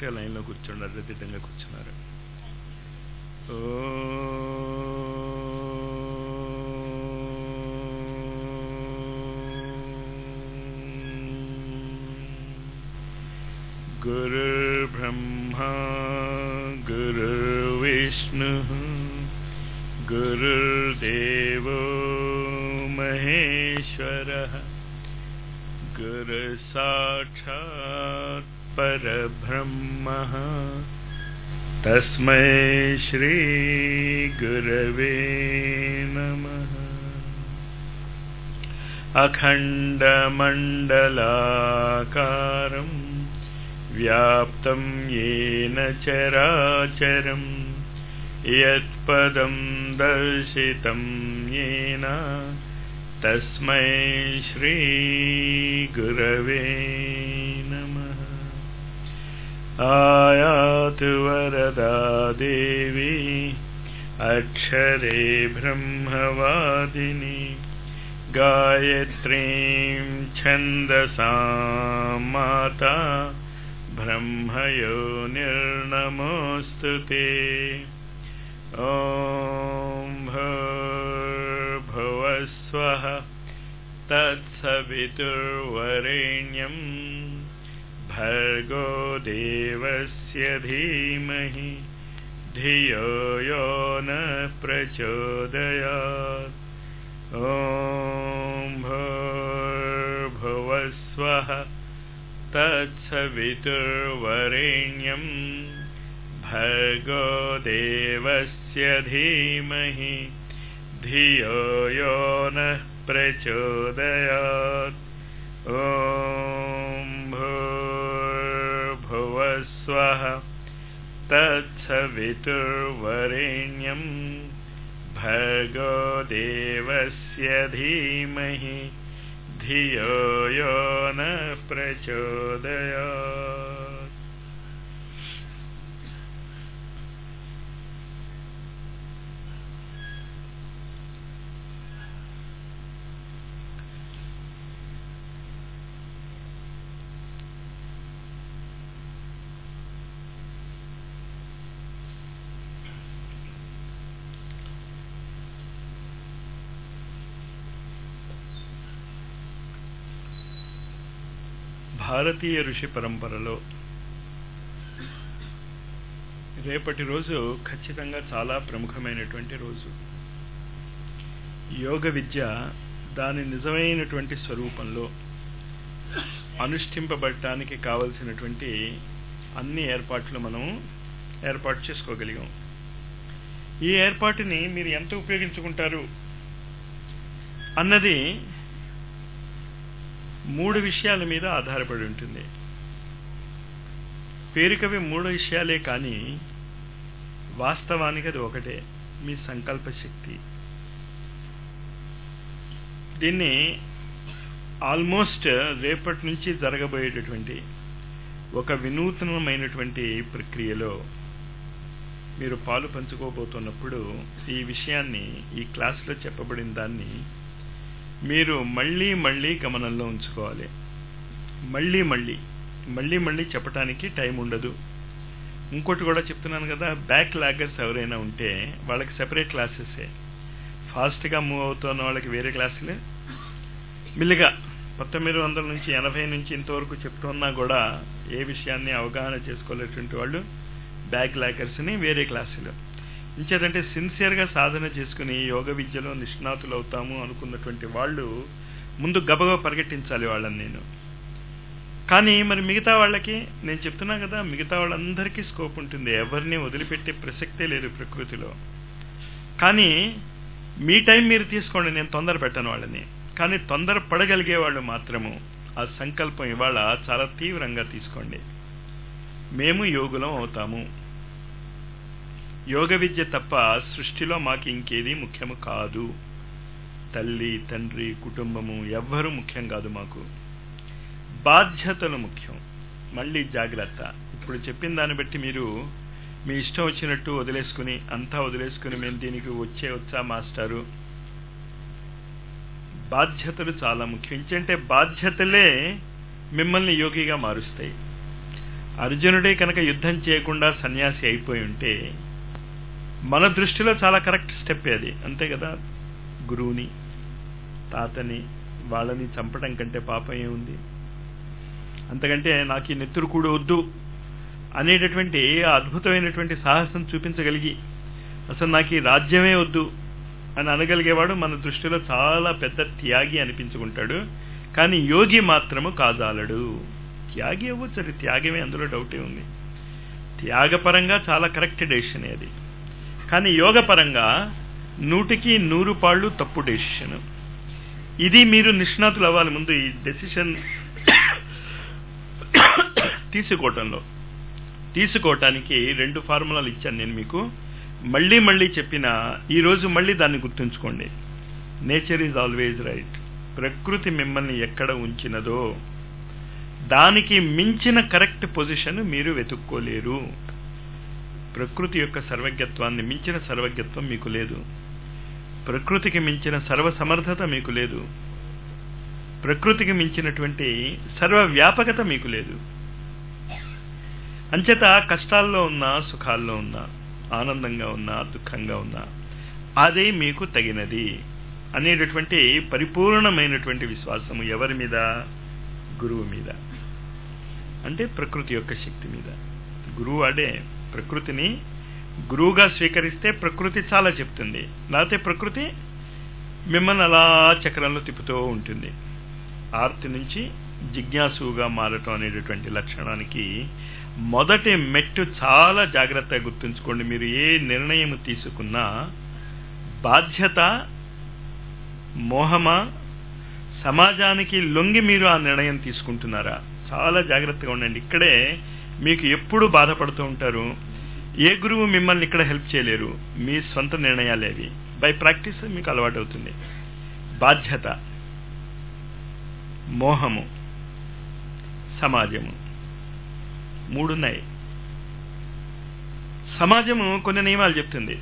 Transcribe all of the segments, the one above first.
కరెక్ట్గా లైన్లో కూర్చున్నారు రద్దీతంగా కూర్చున్నారు गुरुर्ब्रह्मा गुरुर्विष्णुः गुरुर्देवो महेश्वरः गुरुसाक्षात् परब्रह्मः तस्मै श्रीगुरवे नमः अखण्डमण्डलाकारम् व्याप्तं येन चराचरं यत्पदं दर्शितं येन तस्मै श्रीगुरवे नमः आयातु वरदा देवी अक्षरे ब्रह्मवादिनी गायत्रीं छन्दसां माता ब्रह्मयो निर्नमोऽस्तु ते ॐ भूर्भुवस्वः तत्सवितुर्वरेण्यं भर्गो देवस्य धीमहि धियो यो न प्रचोदयात् ॐ भूर्भुवस्वः तत्सवितुर्वरेण्यं भर्गो देवस्य धीमहि धियो यो नः प्रचोदयात् ॐ भूर्भुवस्वः तत्सवितुर्वरेण्यं भर्गो देवस्य धीमहि धियो यो न प्रचोदयात् భారతీయ ఋషి పరంపరలో రేపటి రోజు ఖచ్చితంగా చాలా ప్రముఖమైనటువంటి రోజు యోగ విద్య దాని నిజమైనటువంటి స్వరూపంలో అనుష్ఠింపబడటానికి కావలసినటువంటి అన్ని ఏర్పాట్లు మనం ఏర్పాటు చేసుకోగలిగాం ఈ ఏర్పాటుని మీరు ఎంత ఉపయోగించుకుంటారు అన్నది మూడు విషయాల మీద ఆధారపడి ఉంటుంది పేరుకవి మూడు విషయాలే కానీ వాస్తవానికి అది ఒకటే మీ సంకల్ప శక్తి దీన్ని ఆల్మోస్ట్ రేపటి నుంచి జరగబోయేటటువంటి ఒక వినూతనమైనటువంటి ప్రక్రియలో మీరు పాలు పంచుకోబోతున్నప్పుడు ఈ విషయాన్ని ఈ క్లాసులో చెప్పబడిన దాన్ని మీరు మళ్ళీ మళ్ళీ గమనంలో ఉంచుకోవాలి మళ్ళీ మళ్ళీ మళ్ళీ మళ్ళీ చెప్పడానికి టైం ఉండదు ఇంకోటి కూడా చెప్తున్నాను కదా బ్యాక్ లాగర్స్ ఎవరైనా ఉంటే వాళ్ళకి సెపరేట్ క్లాసెసే ఫాస్ట్గా మూవ్ అవుతున్న వాళ్ళకి వేరే క్లాసులే మిల్లిగా పంతొమ్మిది వందల నుంచి ఎనభై నుంచి ఇంతవరకు చెప్తున్నా కూడా ఏ విషయాన్ని అవగాహన చేసుకోలేటువంటి వాళ్ళు బ్యాక్ లాకర్స్ని వేరే క్లాసులు ఇంచేదంటే సిన్సియర్గా సాధన చేసుకుని యోగ విద్యలో నిష్ణాతులు అవుతాము అనుకున్నటువంటి వాళ్ళు ముందు గబగబ పరిగెట్టించాలి వాళ్ళని నేను కానీ మరి మిగతా వాళ్ళకి నేను చెప్తున్నా కదా మిగతా వాళ్ళందరికీ స్కోప్ ఉంటుంది ఎవరిని వదిలిపెట్టే ప్రసక్తే లేదు ప్రకృతిలో కానీ మీ టైం మీరు తీసుకోండి నేను తొందర పెట్టను వాళ్ళని కానీ తొందర పడగలిగే వాళ్ళు మాత్రము ఆ సంకల్పం ఇవాళ చాలా తీవ్రంగా తీసుకోండి మేము యోగులం అవుతాము యోగ విద్య తప్ప సృష్టిలో మాకు ఇంకేది ముఖ్యము కాదు తల్లి తండ్రి కుటుంబము ఎవ్వరూ ముఖ్యం కాదు మాకు బాధ్యతలు ముఖ్యం మళ్ళీ జాగ్రత్త ఇప్పుడు చెప్పిన దాన్ని బట్టి మీరు మీ ఇష్టం వచ్చినట్టు వదిలేసుకుని అంతా వదిలేసుకుని మేము దీనికి వచ్చే వచ్చా మాస్టారు బాధ్యతలు చాలా ముఖ్యం ఏంటంటే బాధ్యతలే మిమ్మల్ని యోగిగా మారుస్తాయి అర్జునుడే కనుక యుద్ధం చేయకుండా సన్యాసి అయిపోయి ఉంటే మన దృష్టిలో చాలా కరెక్ట్ స్టెప్ అది అంతే కదా గురువుని తాతని వాళ్ళని చంపడం కంటే పాపం ఏముంది అంతకంటే నాకు ఈ నెత్తురు కూడా వద్దు అనేటటువంటి అద్భుతమైనటువంటి సాహసం చూపించగలిగి అసలు నాకు ఈ రాజ్యమే వద్దు అని అనగలిగేవాడు మన దృష్టిలో చాలా పెద్ద త్యాగి అనిపించుకుంటాడు కానీ యోగి మాత్రము కాజాలడు త్యాగి అవ్వచ్చు అది త్యాగమే అందులో డౌటే ఉంది త్యాగపరంగా చాలా కరెక్ట్ డెసిషన్ అది కానీ యోగపరంగా నూటికి నూరు పాళ్ళు తప్పు డెసిషన్ ఇది మీరు నిష్ణాతులు అవ్వాలి ముందు ఈ డెసిషన్ తీసుకోవటంలో తీసుకోవటానికి రెండు ఫార్ములాలు ఇచ్చాను నేను మీకు మళ్ళీ మళ్ళీ చెప్పిన ఈరోజు మళ్ళీ దాన్ని గుర్తుంచుకోండి నేచర్ ఈజ్ ఆల్వేజ్ రైట్ ప్రకృతి మిమ్మల్ని ఎక్కడ ఉంచినదో దానికి మించిన కరెక్ట్ పొజిషన్ మీరు వెతుక్కోలేరు ప్రకృతి యొక్క సర్వజ్ఞత్వాన్ని మించిన సర్వజ్ఞత్వం మీకు లేదు ప్రకృతికి మించిన సర్వ సమర్థత మీకు లేదు ప్రకృతికి మించినటువంటి సర్వ వ్యాపకత మీకు లేదు అంచేత కష్టాల్లో ఉన్నా సుఖాల్లో ఉన్నా ఆనందంగా ఉన్నా దుఃఖంగా ఉన్నా అదే మీకు తగినది అనేటటువంటి పరిపూర్ణమైనటువంటి విశ్వాసము ఎవరి మీద గురువు మీద అంటే ప్రకృతి యొక్క శక్తి మీద గురువు అడే ప్రకృతిని గురువుగా స్వీకరిస్తే ప్రకృతి చాలా చెప్తుంది లేకపోతే ప్రకృతి మిమ్మల్ని అలా చక్రంలో తిప్పుతూ ఉంటుంది ఆర్తి నుంచి జిజ్ఞాసుగా మారటం అనేటటువంటి లక్షణానికి మొదటి మెట్టు చాలా జాగ్రత్తగా గుర్తుంచుకోండి మీరు ఏ నిర్ణయం తీసుకున్నా బాధ్యత మోహమా సమాజానికి లొంగి మీరు ఆ నిర్ణయం తీసుకుంటున్నారా చాలా జాగ్రత్తగా ఉండండి ఇక్కడే మీకు ఎప్పుడు బాధపడుతూ ఉంటారు ఏ గురువు మిమ్మల్ని ఇక్కడ హెల్ప్ చేయలేరు మీ సొంత నిర్ణయాలు అవి బై ప్రాక్టీస్ మీకు అలవాటు అవుతుంది బాధ్యత మోహము సమాజము మూడున్నాయి సమాజము కొన్ని నియమాలు చెప్తుంది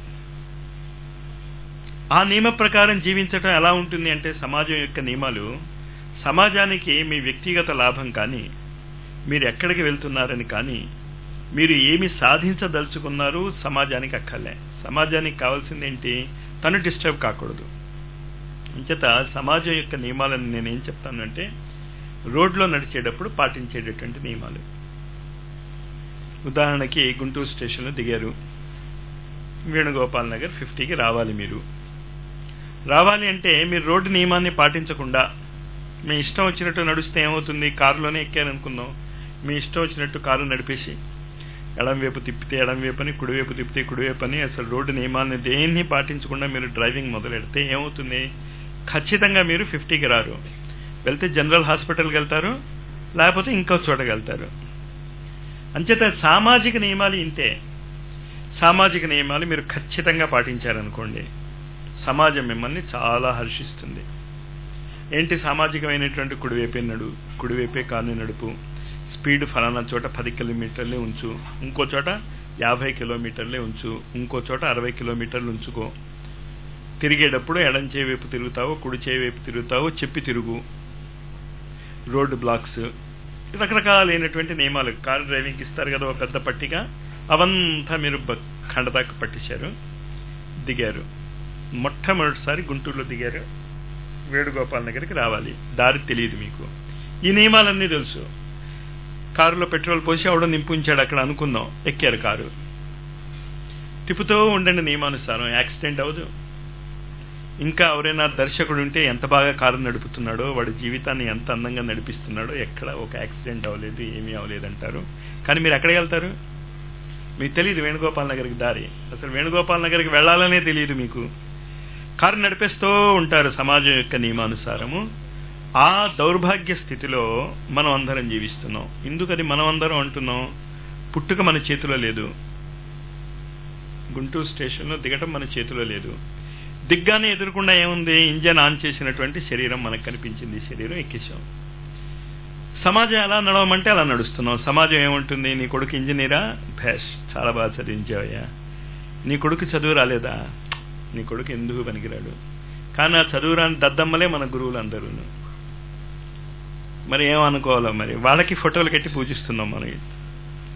ఆ నియమ ప్రకారం జీవించటం ఎలా ఉంటుంది అంటే సమాజం యొక్క నియమాలు సమాజానికి మీ వ్యక్తిగత లాభం కానీ మీరు ఎక్కడికి వెళ్తున్నారని కానీ మీరు ఏమి సాధించదలుచుకున్నారు సమాజానికి అక్కర్లే సమాజానికి కావాల్సింది ఏంటి తను డిస్టర్బ్ కాకూడదు అంచేత సమాజం యొక్క నియమాలను నేనేం చెప్తానంటే రోడ్లో నడిచేటప్పుడు పాటించేటటువంటి నియమాలు ఉదాహరణకి గుంటూరు స్టేషన్లో దిగారు వేణుగోపాల్ నగర్ ఫిఫ్టీకి రావాలి మీరు రావాలి అంటే మీరు రోడ్డు నియమాన్ని పాటించకుండా మీ ఇష్టం వచ్చినట్టు నడిస్తే ఏమవుతుంది కారులోనే ఎక్కారనుకుందాం మీ ఇష్టం వచ్చినట్టు కారు నడిపేసి ఎడం వైపు తిప్పితే ఎడం వైపు అని కుడివైపు తిప్పితే కుడివైపు అని అసలు రోడ్డు నియమాన్ని దేన్ని పాటించకుండా మీరు డ్రైవింగ్ మొదలెడితే ఏమవుతుంది ఖచ్చితంగా మీరు ఫిఫ్టీకి రారు వెళ్తే జనరల్ హాస్పిటల్కి వెళ్తారు లేకపోతే ఇంకో చోటకి వెళ్తారు అంచేత సామాజిక నియమాలు ఇంతే సామాజిక నియమాలు మీరు ఖచ్చితంగా పాటించారనుకోండి సమాజం మిమ్మల్ని చాలా హర్షిస్తుంది ఏంటి సామాజికమైనటువంటి కుడివైపే నడు కుడివైపే కారుని నడుపు స్పీడ్ ఫలానా చోట పది కిలోమీటర్లే ఉంచు ఇంకో చోట యాభై కిలోమీటర్లే ఉంచు ఇంకో చోట అరవై కిలోమీటర్లు ఉంచుకో తిరిగేటప్పుడు ఎడం చేయి వైపు తిరుగుతావో కుడి చేయి వైపు తిరుగుతావో చెప్పి తిరుగు రోడ్డు బ్లాక్స్ రకరకాలైనటువంటి నియమాలు కార్ డ్రైవింగ్కి ఇస్తారు కదా ఒక పెద్ద పట్టిక అవంతా మీరు ఖండదాకా పట్టించారు దిగారు మొట్టమొదటిసారి గుంటూరులో దిగారు వేణుగోపాల్ నగర్కి రావాలి దారి తెలియదు మీకు ఈ నియమాలన్నీ తెలుసు కారులో పెట్రోల్ పోసి ఆవిడ నింపు ఉంచాడు అక్కడ అనుకుందాం ఎక్కారు కారు తిప్పుతూ ఉండండి నియమానుసారం యాక్సిడెంట్ అవ్వదు ఇంకా ఎవరైనా దర్శకుడు ఉంటే ఎంత బాగా కారు నడుపుతున్నాడో వాడి జీవితాన్ని ఎంత అందంగా నడిపిస్తున్నాడో ఎక్కడ ఒక యాక్సిడెంట్ అవ్వలేదు ఏమీ అవ్వలేదు అంటారు కానీ మీరు ఎక్కడికి వెళ్తారు మీకు తెలియదు వేణుగోపాల్ నగర్కి దారి అసలు వేణుగోపాల్ నగర్కి వెళ్ళాలనే తెలియదు మీకు కారు నడిపేస్తూ ఉంటారు సమాజం యొక్క నియమానుసారము ఆ దౌర్భాగ్య స్థితిలో మనం అందరం జీవిస్తున్నాం ఎందుకని మనం అందరం అంటున్నాం పుట్టుక మన చేతిలో లేదు గుంటూరు స్టేషన్లో దిగటం మన చేతిలో లేదు దిగ్గానే ఎదురకుండా ఏముంది ఇంజన్ ఆన్ చేసినటువంటి శరీరం మనకు కనిపించింది శరీరం ఎక్కేసాం సమాజం ఎలా నడవమంటే అలా నడుస్తున్నాం సమాజం ఏముంటుంది నీ కొడుకు ఇంజనీరా భేష్ చాలా బాగా చదివించావయ్యా నీ కొడుకు చదువు రాలేదా నీ కొడుకు ఎందుకు పనికిరాడు కానీ ఆ చదువు రాని దద్దమ్మలే మన గురువులు అందరూ మరి ఏమనుకోవాలో మరి వాళ్ళకి ఫోటోలు కట్టి పూజిస్తున్నాం మనం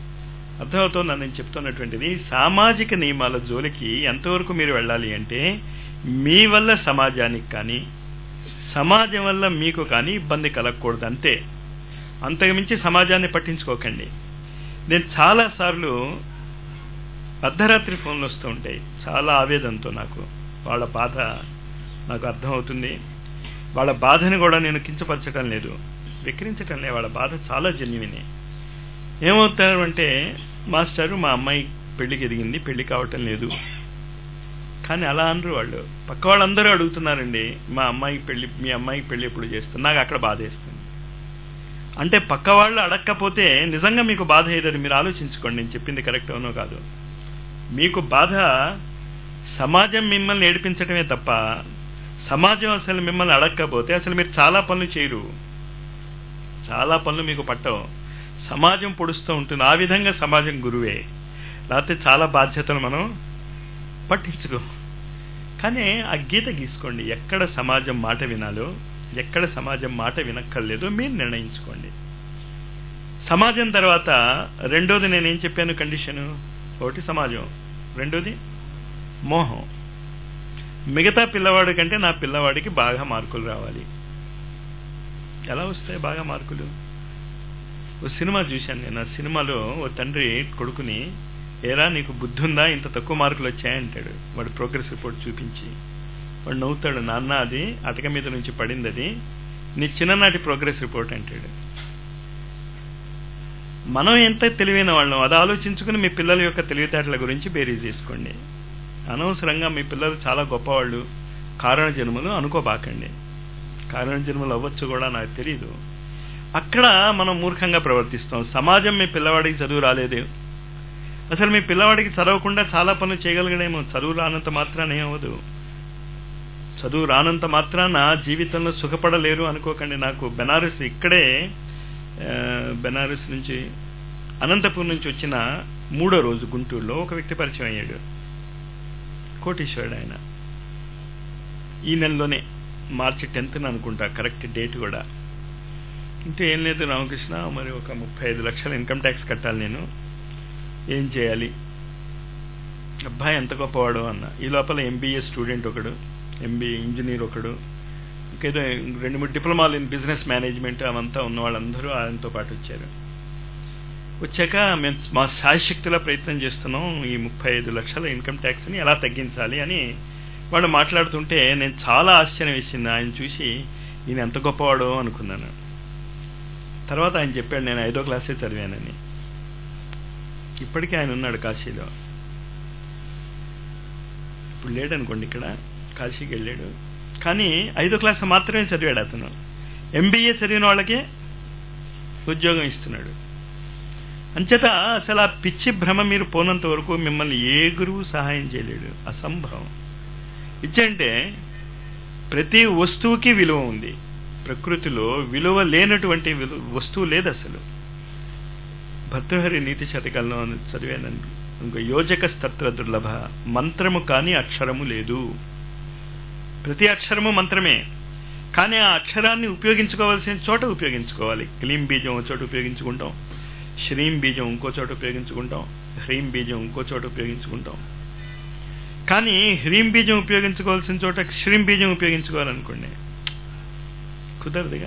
అర్థమవుతోందని నేను చెప్తున్నటువంటిది సామాజిక నియమాల జోలికి ఎంతవరకు మీరు వెళ్ళాలి అంటే మీ వల్ల సమాజానికి కానీ సమాజం వల్ల మీకు కానీ ఇబ్బంది కలగకూడదు అంతే అంతకుమించి సమాజాన్ని పట్టించుకోకండి నేను చాలాసార్లు అర్ధరాత్రి ఫోన్లు వస్తూ ఉంటాయి చాలా ఆవేదనతో నాకు వాళ్ళ బాధ నాకు అర్థమవుతుంది వాళ్ళ బాధని కూడా నేను కించపరచడం లేదు విక్రించటం లేదు వాళ్ళ బాధ చాలా జెన్యునే ఏమవుతారు అంటే మాస్టారు మా అమ్మాయి పెళ్లికి ఎదిగింది పెళ్లి కావటం లేదు కానీ అలా అనరు వాళ్ళు పక్క వాళ్ళందరూ అడుగుతున్నారండి మా అమ్మాయికి పెళ్లి మీ అమ్మాయికి పెళ్లి ఎప్పుడు చేస్తుంది నాకు అక్కడ బాధ వేస్తుంది అంటే పక్క వాళ్ళు అడగకపోతే నిజంగా మీకు బాధ ఏదని మీరు ఆలోచించుకోండి నేను చెప్పింది కరెక్ట్ అవునో కాదు మీకు బాధ సమాజం మిమ్మల్ని ఏడిపించడమే తప్ప సమాజం అసలు మిమ్మల్ని అడగకపోతే అసలు మీరు చాలా పనులు చేయరు చాలా పనులు మీకు పట్టవు సమాజం పొడుస్తూ ఉంటుంది ఆ విధంగా సమాజం గురువే లేకపోతే చాలా బాధ్యతలు మనం పట్టించుకో కానీ ఆ గీత గీసుకోండి ఎక్కడ సమాజం మాట వినాలో ఎక్కడ సమాజం మాట వినక్కర్లేదో మీరు నిర్ణయించుకోండి సమాజం తర్వాత రెండోది నేనేం చెప్పాను కండిషను ఒకటి సమాజం రెండోది మోహం మిగతా పిల్లవాడి కంటే నా పిల్లవాడికి బాగా మార్కులు రావాలి ఎలా వస్తాయి బాగా మార్కులు ఓ సినిమా చూశాను నేను ఆ సినిమాలో ఓ తండ్రి కొడుకుని ఏరా నీకు బుద్ధి ఉందా ఇంత తక్కువ మార్కులు వచ్చాయంటాడు వాడు ప్రోగ్రెస్ రిపోర్ట్ చూపించి వాడు నవ్వుతాడు నాన్న అది అటక మీద నుంచి పడింది అది నీ చిన్ననాటి ప్రోగ్రెస్ రిపోర్ట్ అంటాడు మనం ఎంత తెలివైన వాళ్ళం అది ఆలోచించుకుని మీ పిల్లల యొక్క తెలివితేటల గురించి బేరీ చేసుకోండి అనవసరంగా మీ పిల్లలు చాలా గొప్పవాళ్ళు కారణ జన్మలు అనుకోబాకండి కారణ జన్మలు అవ్వచ్చు కూడా నాకు తెలియదు అక్కడ మనం మూర్ఖంగా ప్రవర్తిస్తాం సమాజం మీ పిల్లవాడికి చదువు రాలేదు అసలు మీ పిల్లవాడికి చదవకుండా చాలా పనులు చేయగలిగడేమో చదువు రానంత మాత్రాన ఏమవదు చదువు రానంత మాత్రాన జీవితంలో సుఖపడలేరు అనుకోకండి నాకు బెనారస్ ఇక్కడే బెనారస్ నుంచి అనంతపూర్ నుంచి వచ్చిన మూడో రోజు గుంటూరులో ఒక వ్యక్తి పరిచయం అయ్యాడు కోటీశ్వరుడు ఆయన ఈ నెలలోనే మార్చి టెన్త్న అనుకుంటా కరెక్ట్ డేట్ కూడా ఇంటే ఏం లేదు రామకృష్ణ మరి ఒక ముప్పై ఐదు లక్షల ఇన్కమ్ ట్యాక్స్ కట్టాలి నేను ఏం చేయాలి అబ్బాయి ఎంత గొప్పవాడు అన్న ఈ లోపల ఎంబీఏ స్టూడెంట్ ఒకడు ఎంబీఏ ఇంజనీర్ ఒకడు ఇంకేదో రెండు మూడు డిప్లొమాలు ఇన్ బిజినెస్ మేనేజ్మెంట్ అవంతా ఉన్న వాళ్ళందరూ ఆయనతో పాటు వచ్చారు వచ్చాక మేము మా శాయశక్తిలో ప్రయత్నం చేస్తున్నాం ఈ ముప్పై ఐదు లక్షల ఇన్కమ్ ట్యాక్స్ని ఎలా తగ్గించాలి అని వాళ్ళు మాట్లాడుతుంటే నేను చాలా ఆశ్చర్యం వేసింది ఆయన చూసి ఈయన ఎంత గొప్పవాడో అనుకున్నాను తర్వాత ఆయన చెప్పాడు నేను ఐదో క్లాసే చదివానని ఇప్పటికీ ఆయన ఉన్నాడు కాశీలో ఇప్పుడు లేడనుకోండి ఇక్కడ కాశీకి వెళ్ళాడు కానీ ఐదో క్లాస్ మాత్రమే చదివాడు అతను ఎంబీఏ చదివిన వాళ్ళకే ఉద్యోగం ఇస్తున్నాడు అంచేత అసలు ఆ పిచ్చి భ్రమ మీరు పోనంత వరకు మిమ్మల్ని ఏ గురువు సహాయం చేయలేడు అసంభవం ఇచ్చంటే ప్రతి వస్తువుకి విలువ ఉంది ప్రకృతిలో విలువ లేనటువంటి విలువ వస్తువు లేదు అసలు భర్తృహరి నీతి శతకాలను చదివానండి ఇంకో యోజక స్తత్ర దుర్లభ మంత్రము కాని అక్షరము లేదు ప్రతి అక్షరము మంత్రమే కానీ ఆ అక్షరాన్ని ఉపయోగించుకోవాల్సిన చోట ఉపయోగించుకోవాలి క్లీం బీజం ఒక చోట ఉపయోగించుకుంటాం శ్రీం బీజం ఇంకో చోట ఉపయోగించుకుంటాం హ్రీం బీజం ఇంకో చోట ఉపయోగించుకుంటాం కానీ హ్రీం బీజం ఉపయోగించుకోవాల్సిన చోట శ్రీం బీజం ఉపయోగించుకోవాలనుకోండి కుదరదుగా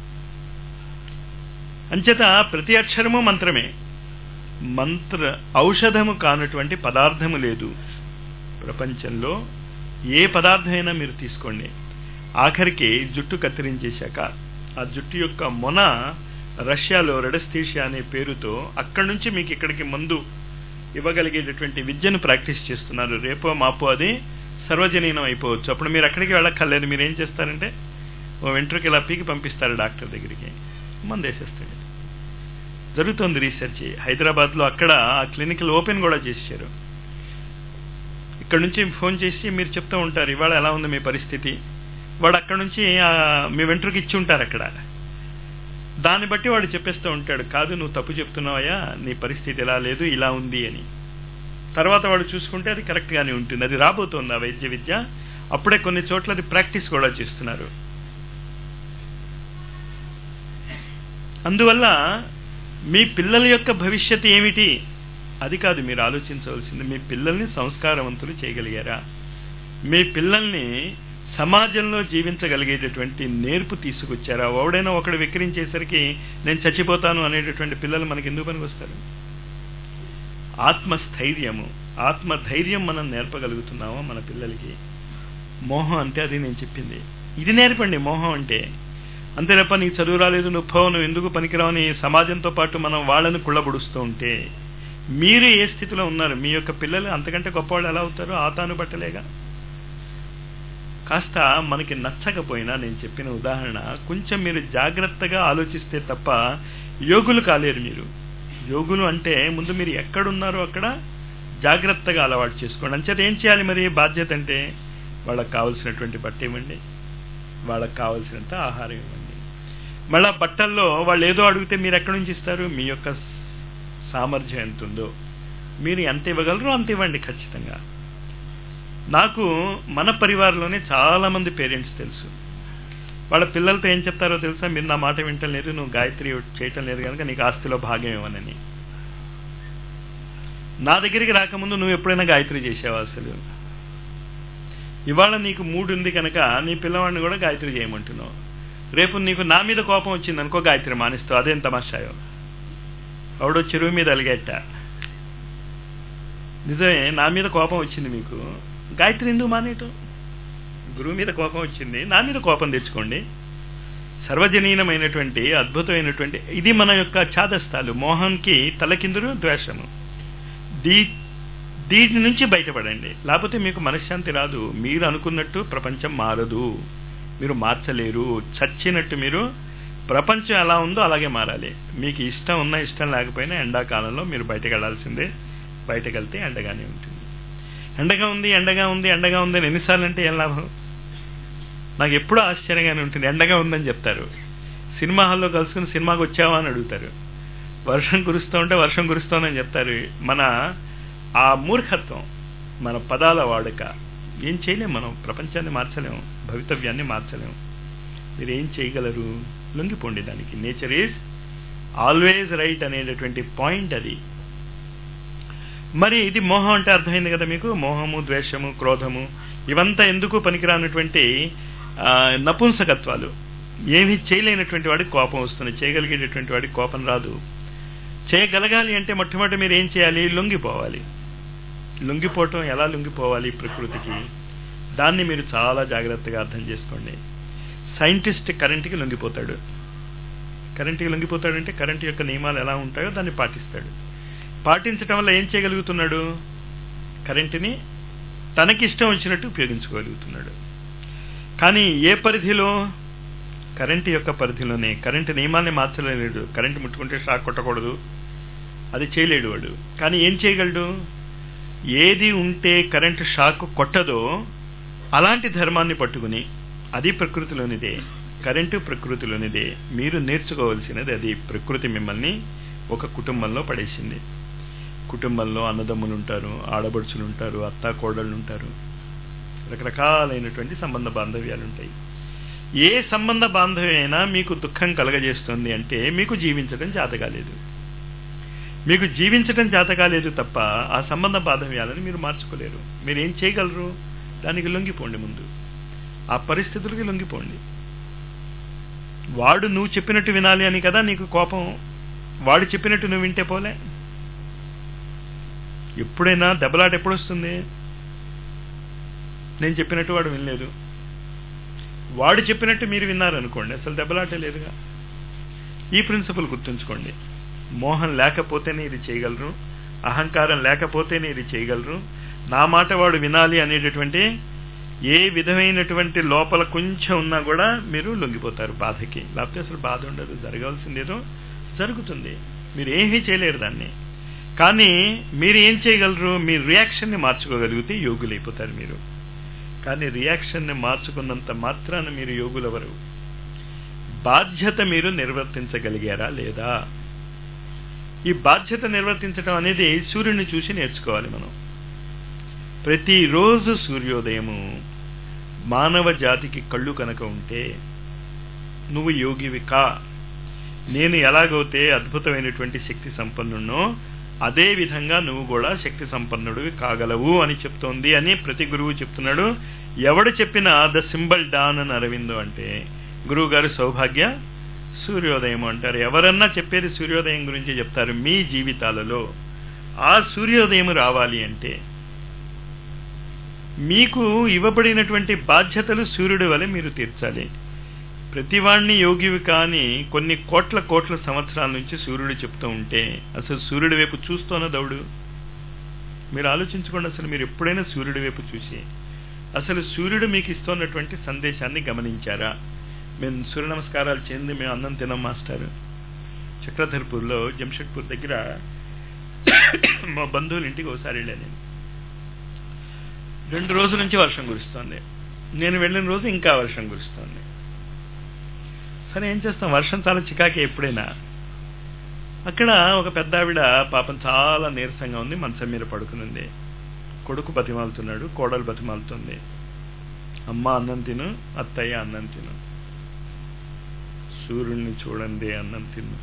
అంచేత ప్రతి అక్షరము మంత్రమే మంత్ర ఔషధము కానటువంటి పదార్థము లేదు ప్రపంచంలో ఏ పదార్థమైనా మీరు తీసుకోండి ఆఖరికి జుట్టు కత్తిరించేశాక ఆ జుట్టు యొక్క మొన రష్యాలో రెడస్థీషియా అనే పేరుతో అక్కడి నుంచి మీకు ఇక్కడికి మందు ఇవ్వగలిగేటటువంటి విద్యను ప్రాక్టీస్ చేస్తున్నారు రేపో మాపో అది సర్వజనీనం అయిపోవచ్చు అప్పుడు మీరు అక్కడికి వెళ్ళక్కర్లేదు మీరు ఏం చేస్తారంటే ఓ వెంట్రుకి ఇలా పీకి పంపిస్తారు డాక్టర్ దగ్గరికి మందు వేసేస్తాడు జరుగుతోంది రీసెర్చ్ హైదరాబాద్లో అక్కడ ఆ క్లినికల్ ఓపెన్ కూడా చేశారు ఇక్కడ నుంచి ఫోన్ చేసి మీరు చెప్తూ ఉంటారు ఇవాళ ఎలా ఉంది మీ పరిస్థితి వాడు అక్కడ నుంచి మీ వెంట్రుకి ఇచ్చి ఉంటారు అక్కడ దాన్ని బట్టి వాడు చెప్పేస్తూ ఉంటాడు కాదు నువ్వు తప్పు చెప్తున్నావయ్యా నీ పరిస్థితి ఎలా లేదు ఇలా ఉంది అని తర్వాత వాడు చూసుకుంటే అది కరెక్ట్గానే ఉంటుంది అది రాబోతోంది ఆ వైద్య విద్య అప్పుడే కొన్ని చోట్ల అది ప్రాక్టీస్ కూడా చేస్తున్నారు అందువల్ల మీ పిల్లల యొక్క భవిష్యత్తు ఏమిటి అది కాదు మీరు ఆలోచించవలసింది మీ పిల్లల్ని సంస్కారవంతులు చేయగలిగారా మీ పిల్లల్ని సమాజంలో జీవించగలిగేటటువంటి నేర్పు తీసుకొచ్చారా ఎవడైనా ఒకడు విక్రించేసరికి నేను చచ్చిపోతాను అనేటటువంటి పిల్లలు మనకి ఎందుకు పనికి వస్తారు ఆత్మస్థైర్యము ఆత్మధైర్యం మనం నేర్పగలుగుతున్నామో మన పిల్లలకి మోహం అంటే అది నేను చెప్పింది ఇది నేర్పండి మోహం అంటే అంతే తప్ప నీకు చదువు రాలేదు నువ్వు పో నువ్వు ఎందుకు పనికిరావని సమాజంతో పాటు మనం వాళ్ళని కుళ్ళబడుస్తూ ఉంటే మీరు ఏ స్థితిలో ఉన్నారు మీ యొక్క పిల్లలు అంతకంటే గొప్పవాళ్ళు ఎలా అవుతారో ఆతాను బట్టలేగా కాస్త మనకి నచ్చకపోయినా నేను చెప్పిన ఉదాహరణ కొంచెం మీరు జాగ్రత్తగా ఆలోచిస్తే తప్ప యోగులు కాలేరు మీరు యోగులు అంటే ముందు మీరు ఎక్కడున్నారో అక్కడ జాగ్రత్తగా అలవాటు చేసుకోండి అంచేత ఏం చేయాలి మరి బాధ్యత అంటే వాళ్ళకి కావలసినటువంటి బట్ట ఇవ్వండి వాళ్ళకి కావలసినంత ఆహారం ఇవ్వండి మళ్ళా బట్టల్లో వాళ్ళు ఏదో అడిగితే మీరు ఎక్కడి నుంచి ఇస్తారు మీ యొక్క సామర్థ్యం ఎంత ఉందో మీరు ఎంత ఇవ్వగలరో అంత ఇవ్వండి ఖచ్చితంగా నాకు మన పరివారంలోనే చాలా మంది పేరెంట్స్ తెలుసు వాళ్ళ పిల్లలతో ఏం చెప్తారో తెలుసా మీరు నా మాట వింటం లేదు నువ్వు గాయత్రి చేయటం లేదు కనుక నీకు ఆస్తిలో భాగం ఇవ్వనని నా దగ్గరికి రాకముందు నువ్వు ఎప్పుడైనా గాయత్రి చేసావా అసలు ఇవాళ నీకు మూడు ఉంది కనుక నీ పిల్లవాడిని కూడా గాయత్రి చేయమంటున్నావు రేపు నీకు నా మీద కోపం వచ్చింది అనుకో గాయత్రి మానిస్తావు అదేం తమాషాయో ఆవిడ చెరువు మీద అలిగేట నిజమే నా మీద కోపం వచ్చింది మీకు గాయత్రి ఎందుకు మానేయటం గురువు మీద కోపం వచ్చింది నా మీద కోపం తెచ్చుకోండి సర్వజనీనమైనటువంటి అద్భుతమైనటువంటి ఇది మన యొక్క చాదస్తాలు మోహన్కి తలకిందులు ద్వేషము దీ దీని నుంచి బయటపడండి లేకపోతే మీకు మనశ్శాంతి రాదు మీరు అనుకున్నట్టు ప్రపంచం మారదు మీరు మార్చలేరు చచ్చినట్టు మీరు ప్రపంచం ఎలా ఉందో అలాగే మారాలి మీకు ఇష్టం ఉన్నా ఇష్టం లేకపోయినా ఎండాకాలంలో మీరు బయటకు వెళ్ళాల్సిందే బయటకు వెళ్తే ఎండగానే ఉంటుంది ఎండగా ఉంది ఎండగా ఉంది ఎండగా ఉంది అని ఎన్నిసార్లు అంటే ఏం లాభం నాకు ఎప్పుడూ ఆశ్చర్యంగానే ఉంటుంది ఎండగా ఉందని చెప్తారు సినిమా హాల్లో కలుసుకుని సినిమాకి వచ్చావా అని అడుగుతారు వర్షం కురుస్తూ ఉంటే వర్షం కురుస్తోందని చెప్తారు మన ఆ మూర్ఖత్వం మన పదాల వాడక ఏం చేయలేము మనం ప్రపంచాన్ని మార్చలేము భవితవ్యాన్ని మార్చలేము మీరు ఏం చేయగలరు లొంగిపోండి దానికి నేచర్ ఈజ్ ఆల్వేజ్ రైట్ అనేటటువంటి పాయింట్ అది మరి ఇది మోహం అంటే అర్థమైంది కదా మీకు మోహము ద్వేషము క్రోధము ఇవంతా ఎందుకు పనికిరానటువంటి నపుంసకత్వాలు ఏమీ చేయలేనటువంటి వాడికి కోపం వస్తుంది చేయగలిగేటటువంటి వాడికి కోపం రాదు చేయగలగాలి అంటే మొట్టమొదటి మీరు ఏం చేయాలి లొంగిపోవాలి లొంగిపోవటం ఎలా లొంగిపోవాలి ప్రకృతికి దాన్ని మీరు చాలా జాగ్రత్తగా అర్థం చేసుకోండి సైంటిస్ట్ కరెంట్కి లొంగిపోతాడు కరెంట్కి లొంగిపోతాడంటే కరెంట్ యొక్క నియమాలు ఎలా ఉంటాయో దాన్ని పాటిస్తాడు పాటించడం వల్ల ఏం చేయగలుగుతున్నాడు కరెంటుని తనకిష్టం వచ్చినట్టు ఉపయోగించుకోగలుగుతున్నాడు కానీ ఏ పరిధిలో కరెంటు యొక్క పరిధిలోనే కరెంటు నియమాల్ని మార్చలేడు కరెంటు ముట్టుకుంటే షాక్ కొట్టకూడదు అది చేయలేడు వాడు కానీ ఏం చేయగలడు ఏది ఉంటే కరెంటు షాక్ కొట్టదో అలాంటి ధర్మాన్ని పట్టుకుని అది ప్రకృతిలోనిదే కరెంటు ప్రకృతిలోనిదే మీరు నేర్చుకోవాల్సినది అది ప్రకృతి మిమ్మల్ని ఒక కుటుంబంలో పడేసింది కుటుంబంలో అన్నదమ్ములు ఉంటారు ఆడబడుచులు ఉంటారు అత్త కోడళ్ళు ఉంటారు రకరకాలైనటువంటి సంబంధ బాంధవ్యాలు ఉంటాయి ఏ సంబంధ బాంధవ్యమైనా మీకు దుఃఖం కలగజేస్తుంది అంటే మీకు జీవించడం చేతకాలేదు మీకు జీవించడం చేతకాలేదు తప్ప ఆ సంబంధ బాంధవ్యాలను మీరు మార్చుకోలేరు మీరు ఏం చేయగలరు దానికి లొంగిపోండి ముందు ఆ పరిస్థితులకి లొంగిపోండి వాడు నువ్వు చెప్పినట్టు వినాలి అని కదా నీకు కోపం వాడు చెప్పినట్టు నువ్వు వింటే పోలే ఎప్పుడైనా దెబ్బలాట ఎప్పుడు వస్తుంది నేను చెప్పినట్టు వాడు వినలేదు వాడు చెప్పినట్టు మీరు విన్నారనుకోండి అసలు దెబ్బలాటే లేదుగా ఈ ప్రిన్సిపల్ గుర్తుంచుకోండి మోహం లేకపోతేనే ఇది చేయగలరు అహంకారం లేకపోతేనే ఇది చేయగలరు నా మాట వాడు వినాలి అనేటటువంటి ఏ విధమైనటువంటి లోపల కొంచెం ఉన్నా కూడా మీరు లొంగిపోతారు బాధకి లేకపోతే అసలు బాధ ఉండదు జరగాల్సిందేదో జరుగుతుంది మీరు ఏమీ చేయలేరు దాన్ని కానీ మీరు ఏం చేయగలరు మీ రియాక్షన్ని మార్చుకోగలిగితే యోగులైపోతారు మీరు కానీ రియాక్షన్ని మార్చుకున్నంత మాత్రాన మీరు యోగులెవరు బాధ్యత మీరు నిర్వర్తించగలిగారా లేదా ఈ బాధ్యత నిర్వర్తించడం అనేది సూర్యుడిని చూసి నేర్చుకోవాలి మనం ప్రతిరోజు సూర్యోదయము మానవ జాతికి కళ్ళు కనుక ఉంటే నువ్వు యోగివి కా నేను ఎలాగైతే అద్భుతమైనటువంటి శక్తి సంపన్నున్నో అదే విధంగా నువ్వు కూడా శక్తి సంపన్నుడివి కాగలవు అని చెప్తోంది అని ప్రతి గురువు చెప్తున్నాడు ఎవడు చెప్పినా ద సింబల్ డాన్ అని అరవిందో అంటే గురువు గారి సౌభాగ్య సూర్యోదయం అంటారు ఎవరన్నా చెప్పేది సూర్యోదయం గురించి చెప్తారు మీ జీవితాలలో ఆ సూర్యోదయం రావాలి అంటే మీకు ఇవ్వబడినటువంటి బాధ్యతలు సూర్యుడి వలె మీరు తీర్చాలి ప్రతివాణ్ణి యోగివి కాని కొన్ని కోట్ల కోట్ల సంవత్సరాల నుంచి సూర్యుడు చెప్తూ ఉంటే అసలు సూర్యుడి వైపు చూస్తోన్న దౌడు మీరు ఆలోచించుకోండి అసలు మీరు ఎప్పుడైనా సూర్యుడి వైపు చూసి అసలు సూర్యుడు మీకు ఇస్తున్నటువంటి సందేశాన్ని గమనించారా మేము సూర్య నమస్కారాలు చెంది మేము అన్నం తినం మాస్టర్ చక్రధర్పూర్లో జంషెడ్పూర్ దగ్గర మా బంధువుల ఇంటికి ఒకసారి వెళ్ళాను నేను రెండు రోజుల నుంచి వర్షం కురుస్తోంది నేను వెళ్ళిన రోజు ఇంకా వర్షం కురుస్తోంది సరే ఏం చేస్తాం వర్షం చాలా చికాకే ఎప్పుడైనా అక్కడ ఒక పెద్ద ఆవిడ పాపం చాలా నీరసంగా ఉంది మంచం మీద పడుకునుంది కొడుకు బతిమాలుతున్నాడు కోడలు బతిమాలుతుంది అమ్మ అన్నం తిను అత్తయ్య అన్నం తిను సూర్యుడిని చూడండి అన్నం తిను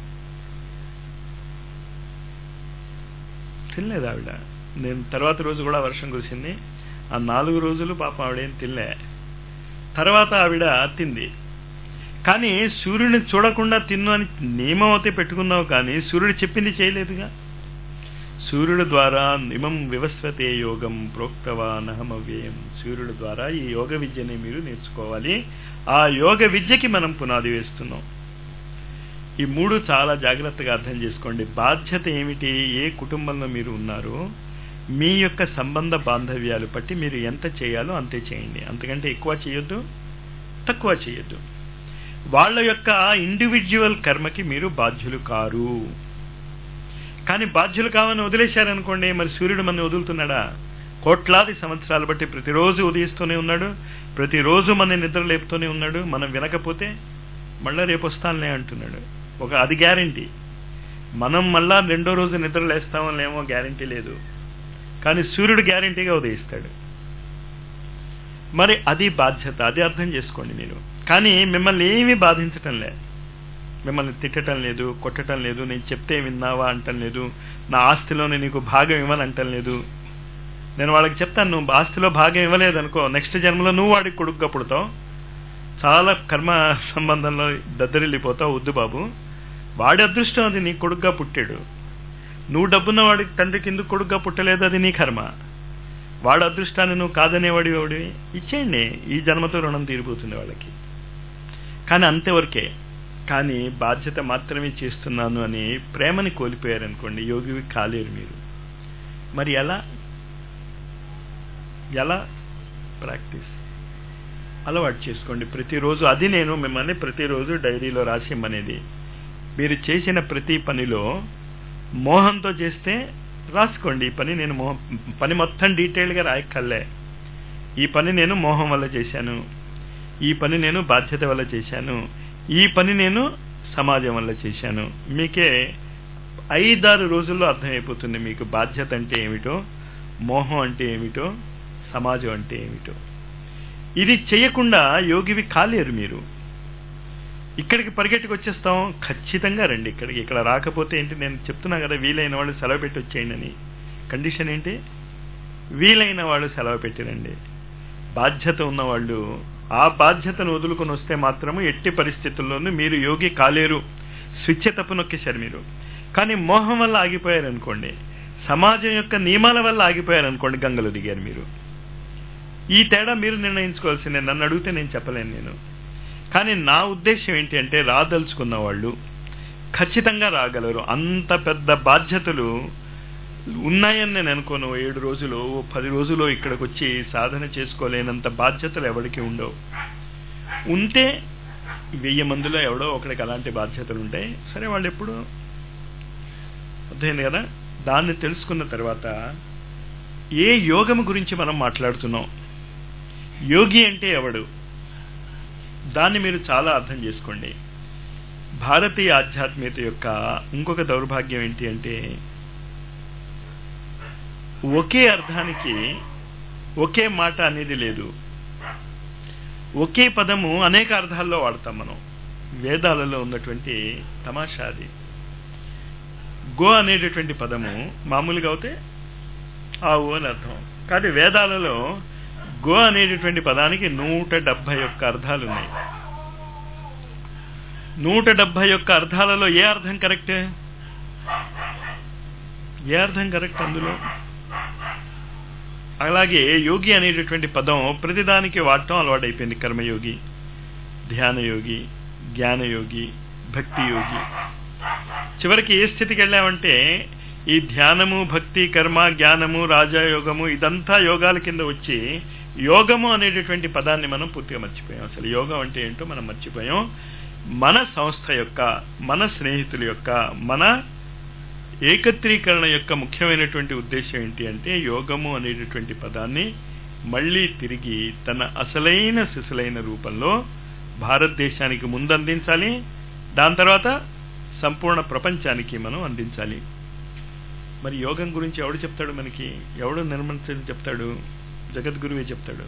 తినలేదు ఆవిడ నేను తర్వాత రోజు కూడా వర్షం కురిసింది ఆ నాలుగు రోజులు పాపం ఆవిడేం తినలే తర్వాత ఆవిడ తింది కానీ సూర్యుడిని చూడకుండా తిన్ను అని నియమం అయితే పెట్టుకున్నావు కానీ సూర్యుడు చెప్పింది చేయలేదుగా సూర్యుడు ద్వారా ఇమం వివస్వతే యోగం ప్రోక్తవానహమవ్యయం సూర్యుడు ద్వారా ఈ యోగ విద్యని మీరు నేర్చుకోవాలి ఆ యోగ విద్యకి మనం పునాది వేస్తున్నాం ఈ మూడు చాలా జాగ్రత్తగా అర్థం చేసుకోండి బాధ్యత ఏమిటి ఏ కుటుంబంలో మీరు ఉన్నారో మీ యొక్క సంబంధ బాంధవ్యాలు బట్టి మీరు ఎంత చేయాలో అంతే చేయండి అంతకంటే ఎక్కువ చేయొద్దు తక్కువ చేయొద్దు వాళ్ళ యొక్క ఇండివిజువల్ కర్మకి మీరు బాధ్యులు కారు కానీ బాధ్యులు కావని వదిలేశారనుకోండి మరి సూర్యుడు మన వదులుతున్నాడా కోట్లాది సంవత్సరాలు బట్టి ప్రతిరోజు ఉదయిస్తూనే ఉన్నాడు ప్రతిరోజు మన నిద్ర లేపుతూనే ఉన్నాడు మనం వినకపోతే మళ్ళా రేపు వస్తానులే అంటున్నాడు ఒక అది గ్యారంటీ మనం మళ్ళా రెండో రోజు నిద్ర లేస్తామో లేమో గ్యారంటీ లేదు కానీ సూర్యుడు గ్యారంటీగా ఉదయిస్తాడు మరి అది బాధ్యత అది అర్థం చేసుకోండి మీరు కానీ మిమ్మల్ని ఏమీ బాధించటం లే మిమ్మల్ని తిట్టడం లేదు కొట్టడం లేదు నేను చెప్తే విన్నావా అంటం లేదు నా ఆస్తిలోనే నీకు భాగం ఇవ్వనంటం లేదు నేను వాళ్ళకి చెప్తాను నువ్వు ఆస్తిలో భాగం ఇవ్వలేదు అనుకో నెక్స్ట్ జన్మలో నువ్వు వాడికి కొడుకుగా పుడతావు చాలా కర్మ సంబంధంలో దద్దరిల్లిపోతావు వద్దు బాబు వాడి అదృష్టం అది నీ కొడుకుగా పుట్టాడు నువ్వు డబ్బున్న వాడికి తండ్రి కింద కొడుకుగా పుట్టలేదు అది నీ కర్మ వాడు అదృష్టాన్ని నువ్వు కాదనేవాడి వాడివి ఇచ్చేయండి ఈ జన్మతో రుణం తీరిపోతుంది వాళ్ళకి కానీ అంతేవరకే కానీ బాధ్యత మాత్రమే చేస్తున్నాను అని ప్రేమని కోల్పోయారనుకోండి యోగివి కాలేరు మీరు మరి ఎలా ఎలా ప్రాక్టీస్ అలవాటు చేసుకోండి ప్రతిరోజు అది నేను మిమ్మల్ని ప్రతిరోజు డైరీలో రాసి ఇమ్మనేది మీరు చేసిన ప్రతి పనిలో మోహంతో చేస్తే రాసుకోండి ఈ పని నేను మోహం పని మొత్తం డీటెయిల్గా రాయక్కర్లే ఈ పని నేను మోహం వల్ల చేశాను ఈ పని నేను బాధ్యత వల్ల చేశాను ఈ పని నేను సమాజం వల్ల చేశాను మీకే ఐదారు రోజుల్లో అర్థమైపోతుంది మీకు బాధ్యత అంటే ఏమిటో మోహం అంటే ఏమిటో సమాజం అంటే ఏమిటో ఇది చేయకుండా యోగివి కాలేరు మీరు ఇక్కడికి పరిగెట్టుకు వచ్చేస్తాం ఖచ్చితంగా రండి ఇక్కడికి ఇక్కడ రాకపోతే ఏంటి నేను చెప్తున్నా కదా వీలైన వాళ్ళు సెలవు పెట్టి వచ్చేయండి అని కండిషన్ ఏంటి వీలైన వాళ్ళు సెలవు పెట్టిరండి బాధ్యత ఉన్నవాళ్ళు ఆ బాధ్యతను వదులుకొని వస్తే మాత్రము ఎట్టి పరిస్థితుల్లోనూ మీరు యోగి కాలేరు స్విచ్ తప్పు నొక్కేశారు మీరు కానీ మోహం వల్ల ఆగిపోయారనుకోండి సమాజం యొక్క నియమాల వల్ల ఆగిపోయారనుకోండి గంగలు దిగారు మీరు ఈ తేడా మీరు నిర్ణయించుకోవాల్సిందే నన్ను అడిగితే నేను చెప్పలేను నేను కానీ నా ఉద్దేశం ఏంటి అంటే రాదలుచుకున్న వాళ్ళు ఖచ్చితంగా రాగలరు అంత పెద్ద బాధ్యతలు ఉన్నాయని నేను అనుకోను ఏడు రోజులు పది రోజులు ఇక్కడికి వచ్చి సాధన చేసుకోలేనంత బాధ్యతలు ఎవరికి ఉండవు ఉంటే వెయ్యి మందిలో ఎవడో ఒకరికి అలాంటి బాధ్యతలు ఉంటాయి సరే వాళ్ళు ఎప్పుడు అర్థమైంది కదా దాన్ని తెలుసుకున్న తర్వాత ఏ యోగం గురించి మనం మాట్లాడుతున్నాం యోగి అంటే ఎవడు దాన్ని మీరు చాలా అర్థం చేసుకోండి భారతీయ ఆధ్యాత్మికత యొక్క ఇంకొక దౌర్భాగ్యం ఏంటి అంటే ఒకే అర్థానికి ఒకే మాట అనేది లేదు ఒకే పదము అనేక అర్థాల్లో వాడతాం మనం వేదాలలో ఉన్నటువంటి తమాషా అది గో అనేటటువంటి పదము మామూలుగా అవుతే ఆవు అని అర్థం కానీ వేదాలలో గో అనేటటువంటి పదానికి నూట డెబ్బై యొక్క అర్థాలు ఉన్నాయి నూట డెబ్బై యొక్క అర్థాలలో ఏ అర్థం కరెక్ట్ ఏ అర్థం కరెక్ట్ అందులో అలాగే యోగి అనేటటువంటి పదం ప్రతిదానికి వాడటం అలవాటైపోయింది కర్మయోగి ధ్యానయోగి జ్ఞానయోగి భక్తి యోగి చివరికి ఏ స్థితికి వెళ్ళామంటే ఈ ధ్యానము భక్తి కర్మ జ్ఞానము రాజయోగము ఇదంతా యోగాల కింద వచ్చి యోగము అనేటటువంటి పదాన్ని మనం పూర్తిగా మర్చిపోయాం అసలు యోగం అంటే ఏంటో మనం మర్చిపోయాం మన సంస్థ యొక్క మన స్నేహితుల యొక్క మన ఏకత్రీకరణ యొక్క ముఖ్యమైనటువంటి ఉద్దేశం ఏంటి అంటే యోగము అనేటటువంటి పదాన్ని మళ్ళీ తిరిగి తన అసలైన సిసలైన రూపంలో భారతదేశానికి ముందు అందించాలి దాని తర్వాత సంపూర్ణ ప్రపంచానికి మనం అందించాలి మరి యోగం గురించి ఎవడు చెప్తాడు మనకి ఎవడు నిర్మించని చెప్తాడు జగద్గురువే చెప్తాడు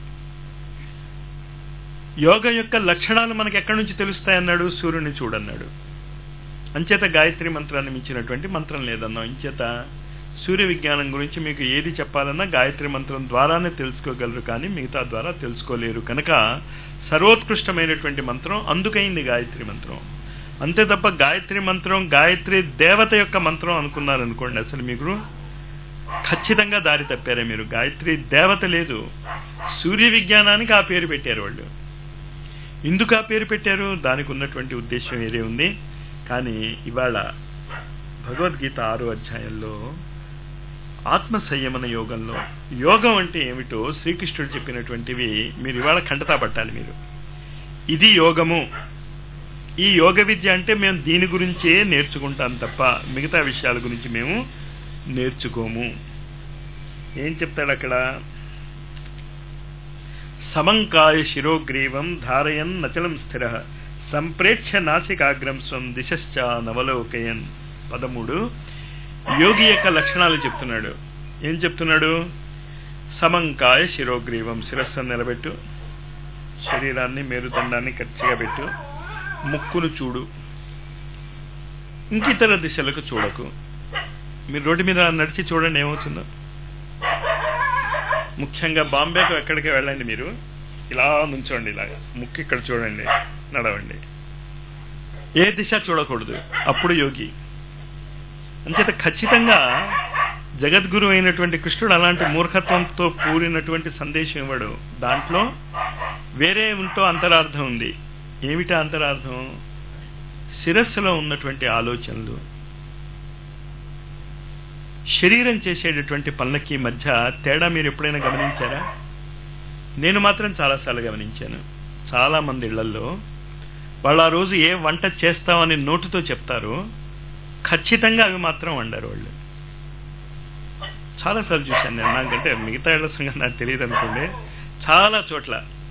యోగం యొక్క లక్షణాలు మనకి ఎక్కడి నుంచి తెలుస్తాయన్నాడు సూర్యుని చూడన్నాడు అంచేత గాయత్రి మంత్రాన్ని మించినటువంటి మంత్రం లేదన్నాం ఇంచేత సూర్య విజ్ఞానం గురించి మీకు ఏది చెప్పాలన్నా గాయత్రి మంత్రం ద్వారానే తెలుసుకోగలరు కానీ మిగతా ద్వారా తెలుసుకోలేరు కనుక సర్వోత్కృష్టమైనటువంటి మంత్రం అందుకైంది గాయత్రి మంత్రం అంతే తప్ప గాయత్రి మంత్రం గాయత్రి దేవత యొక్క మంత్రం అనుకున్నారనుకోండి అసలు మీకు ఖచ్చితంగా దారి తప్పారే మీరు గాయత్రి దేవత లేదు సూర్య విజ్ఞానానికి ఆ పేరు పెట్టారు వాళ్ళు ఎందుకు ఆ పేరు పెట్టారు దానికి ఉన్నటువంటి ఉద్దేశం వేరే ఉంది కానీ ఇవాళ భగవద్గీత ఆరో అధ్యాయంలో ఆత్మ సంయమన యోగంలో యోగం అంటే ఏమిటో శ్రీకృష్ణుడు చెప్పినటువంటివి మీరు ఇవాళ ఖండతా పట్టాలి మీరు ఇది యోగము ఈ యోగ విద్య అంటే మేము దీని గురించే నేర్చుకుంటాం తప్ప మిగతా విషయాల గురించి మేము నేర్చుకోము ఏం చెప్తాడు అక్కడ సమంకాయ శిరోగ్రీవం ధారయన్ నచలం స్థిర సంప్రేక్ష నాసికాగ్రం స్వం దిశశ్చ నవలోకయన్ పదమూడు యోగి యొక్క లక్షణాలు చెప్తున్నాడు ఏం చెప్తున్నాడు సమంకాయ శిరోగ్రీవం శిరస్సును నిలబెట్టు శరీరాన్ని మేరుదండాన్ని కచ్చిగా పెట్టు ముక్కును చూడు ఇంకితర దిశలకు చూడకు మీరు రోడ్డు మీద నడిచి చూడండి ఏమవుతుందో ముఖ్యంగా బాంబేకు ఎక్కడికి వెళ్ళండి మీరు ఇలా నుంచోండి ఇలాగా ముక్కు ఇక్కడ చూడండి నడవండి ఏ దిశ చూడకూడదు అప్పుడు యోగి అంచేత ఖచ్చితంగా జగద్గురు అయినటువంటి కృష్ణుడు అలాంటి మూర్ఖత్వంతో కూడినటువంటి సందేశం ఇవ్వడు దాంట్లో వేరే ఉంటో అంతరార్థం ఉంది ఏమిటా అంతరార్థం శిరస్సులో ఉన్నటువంటి ఆలోచనలు శరీరం చేసేటటువంటి పనులకి మధ్య తేడా మీరు ఎప్పుడైనా గమనించారా నేను మాత్రం చాలాసార్లు గమనించాను చాలా మంది ఇళ్లలో వాళ్ళు ఆ రోజు ఏ వంట చేస్తామని నోటుతో చెప్తారో ఖచ్చితంగా అవి మాత్రం వండారు వాళ్ళు చాలాసార్లు చూశాను నేను నాకంటే మిగతా ఇళ్ల సంగతి నాకు తెలియదు అనుకోండి చాలా చోట్ల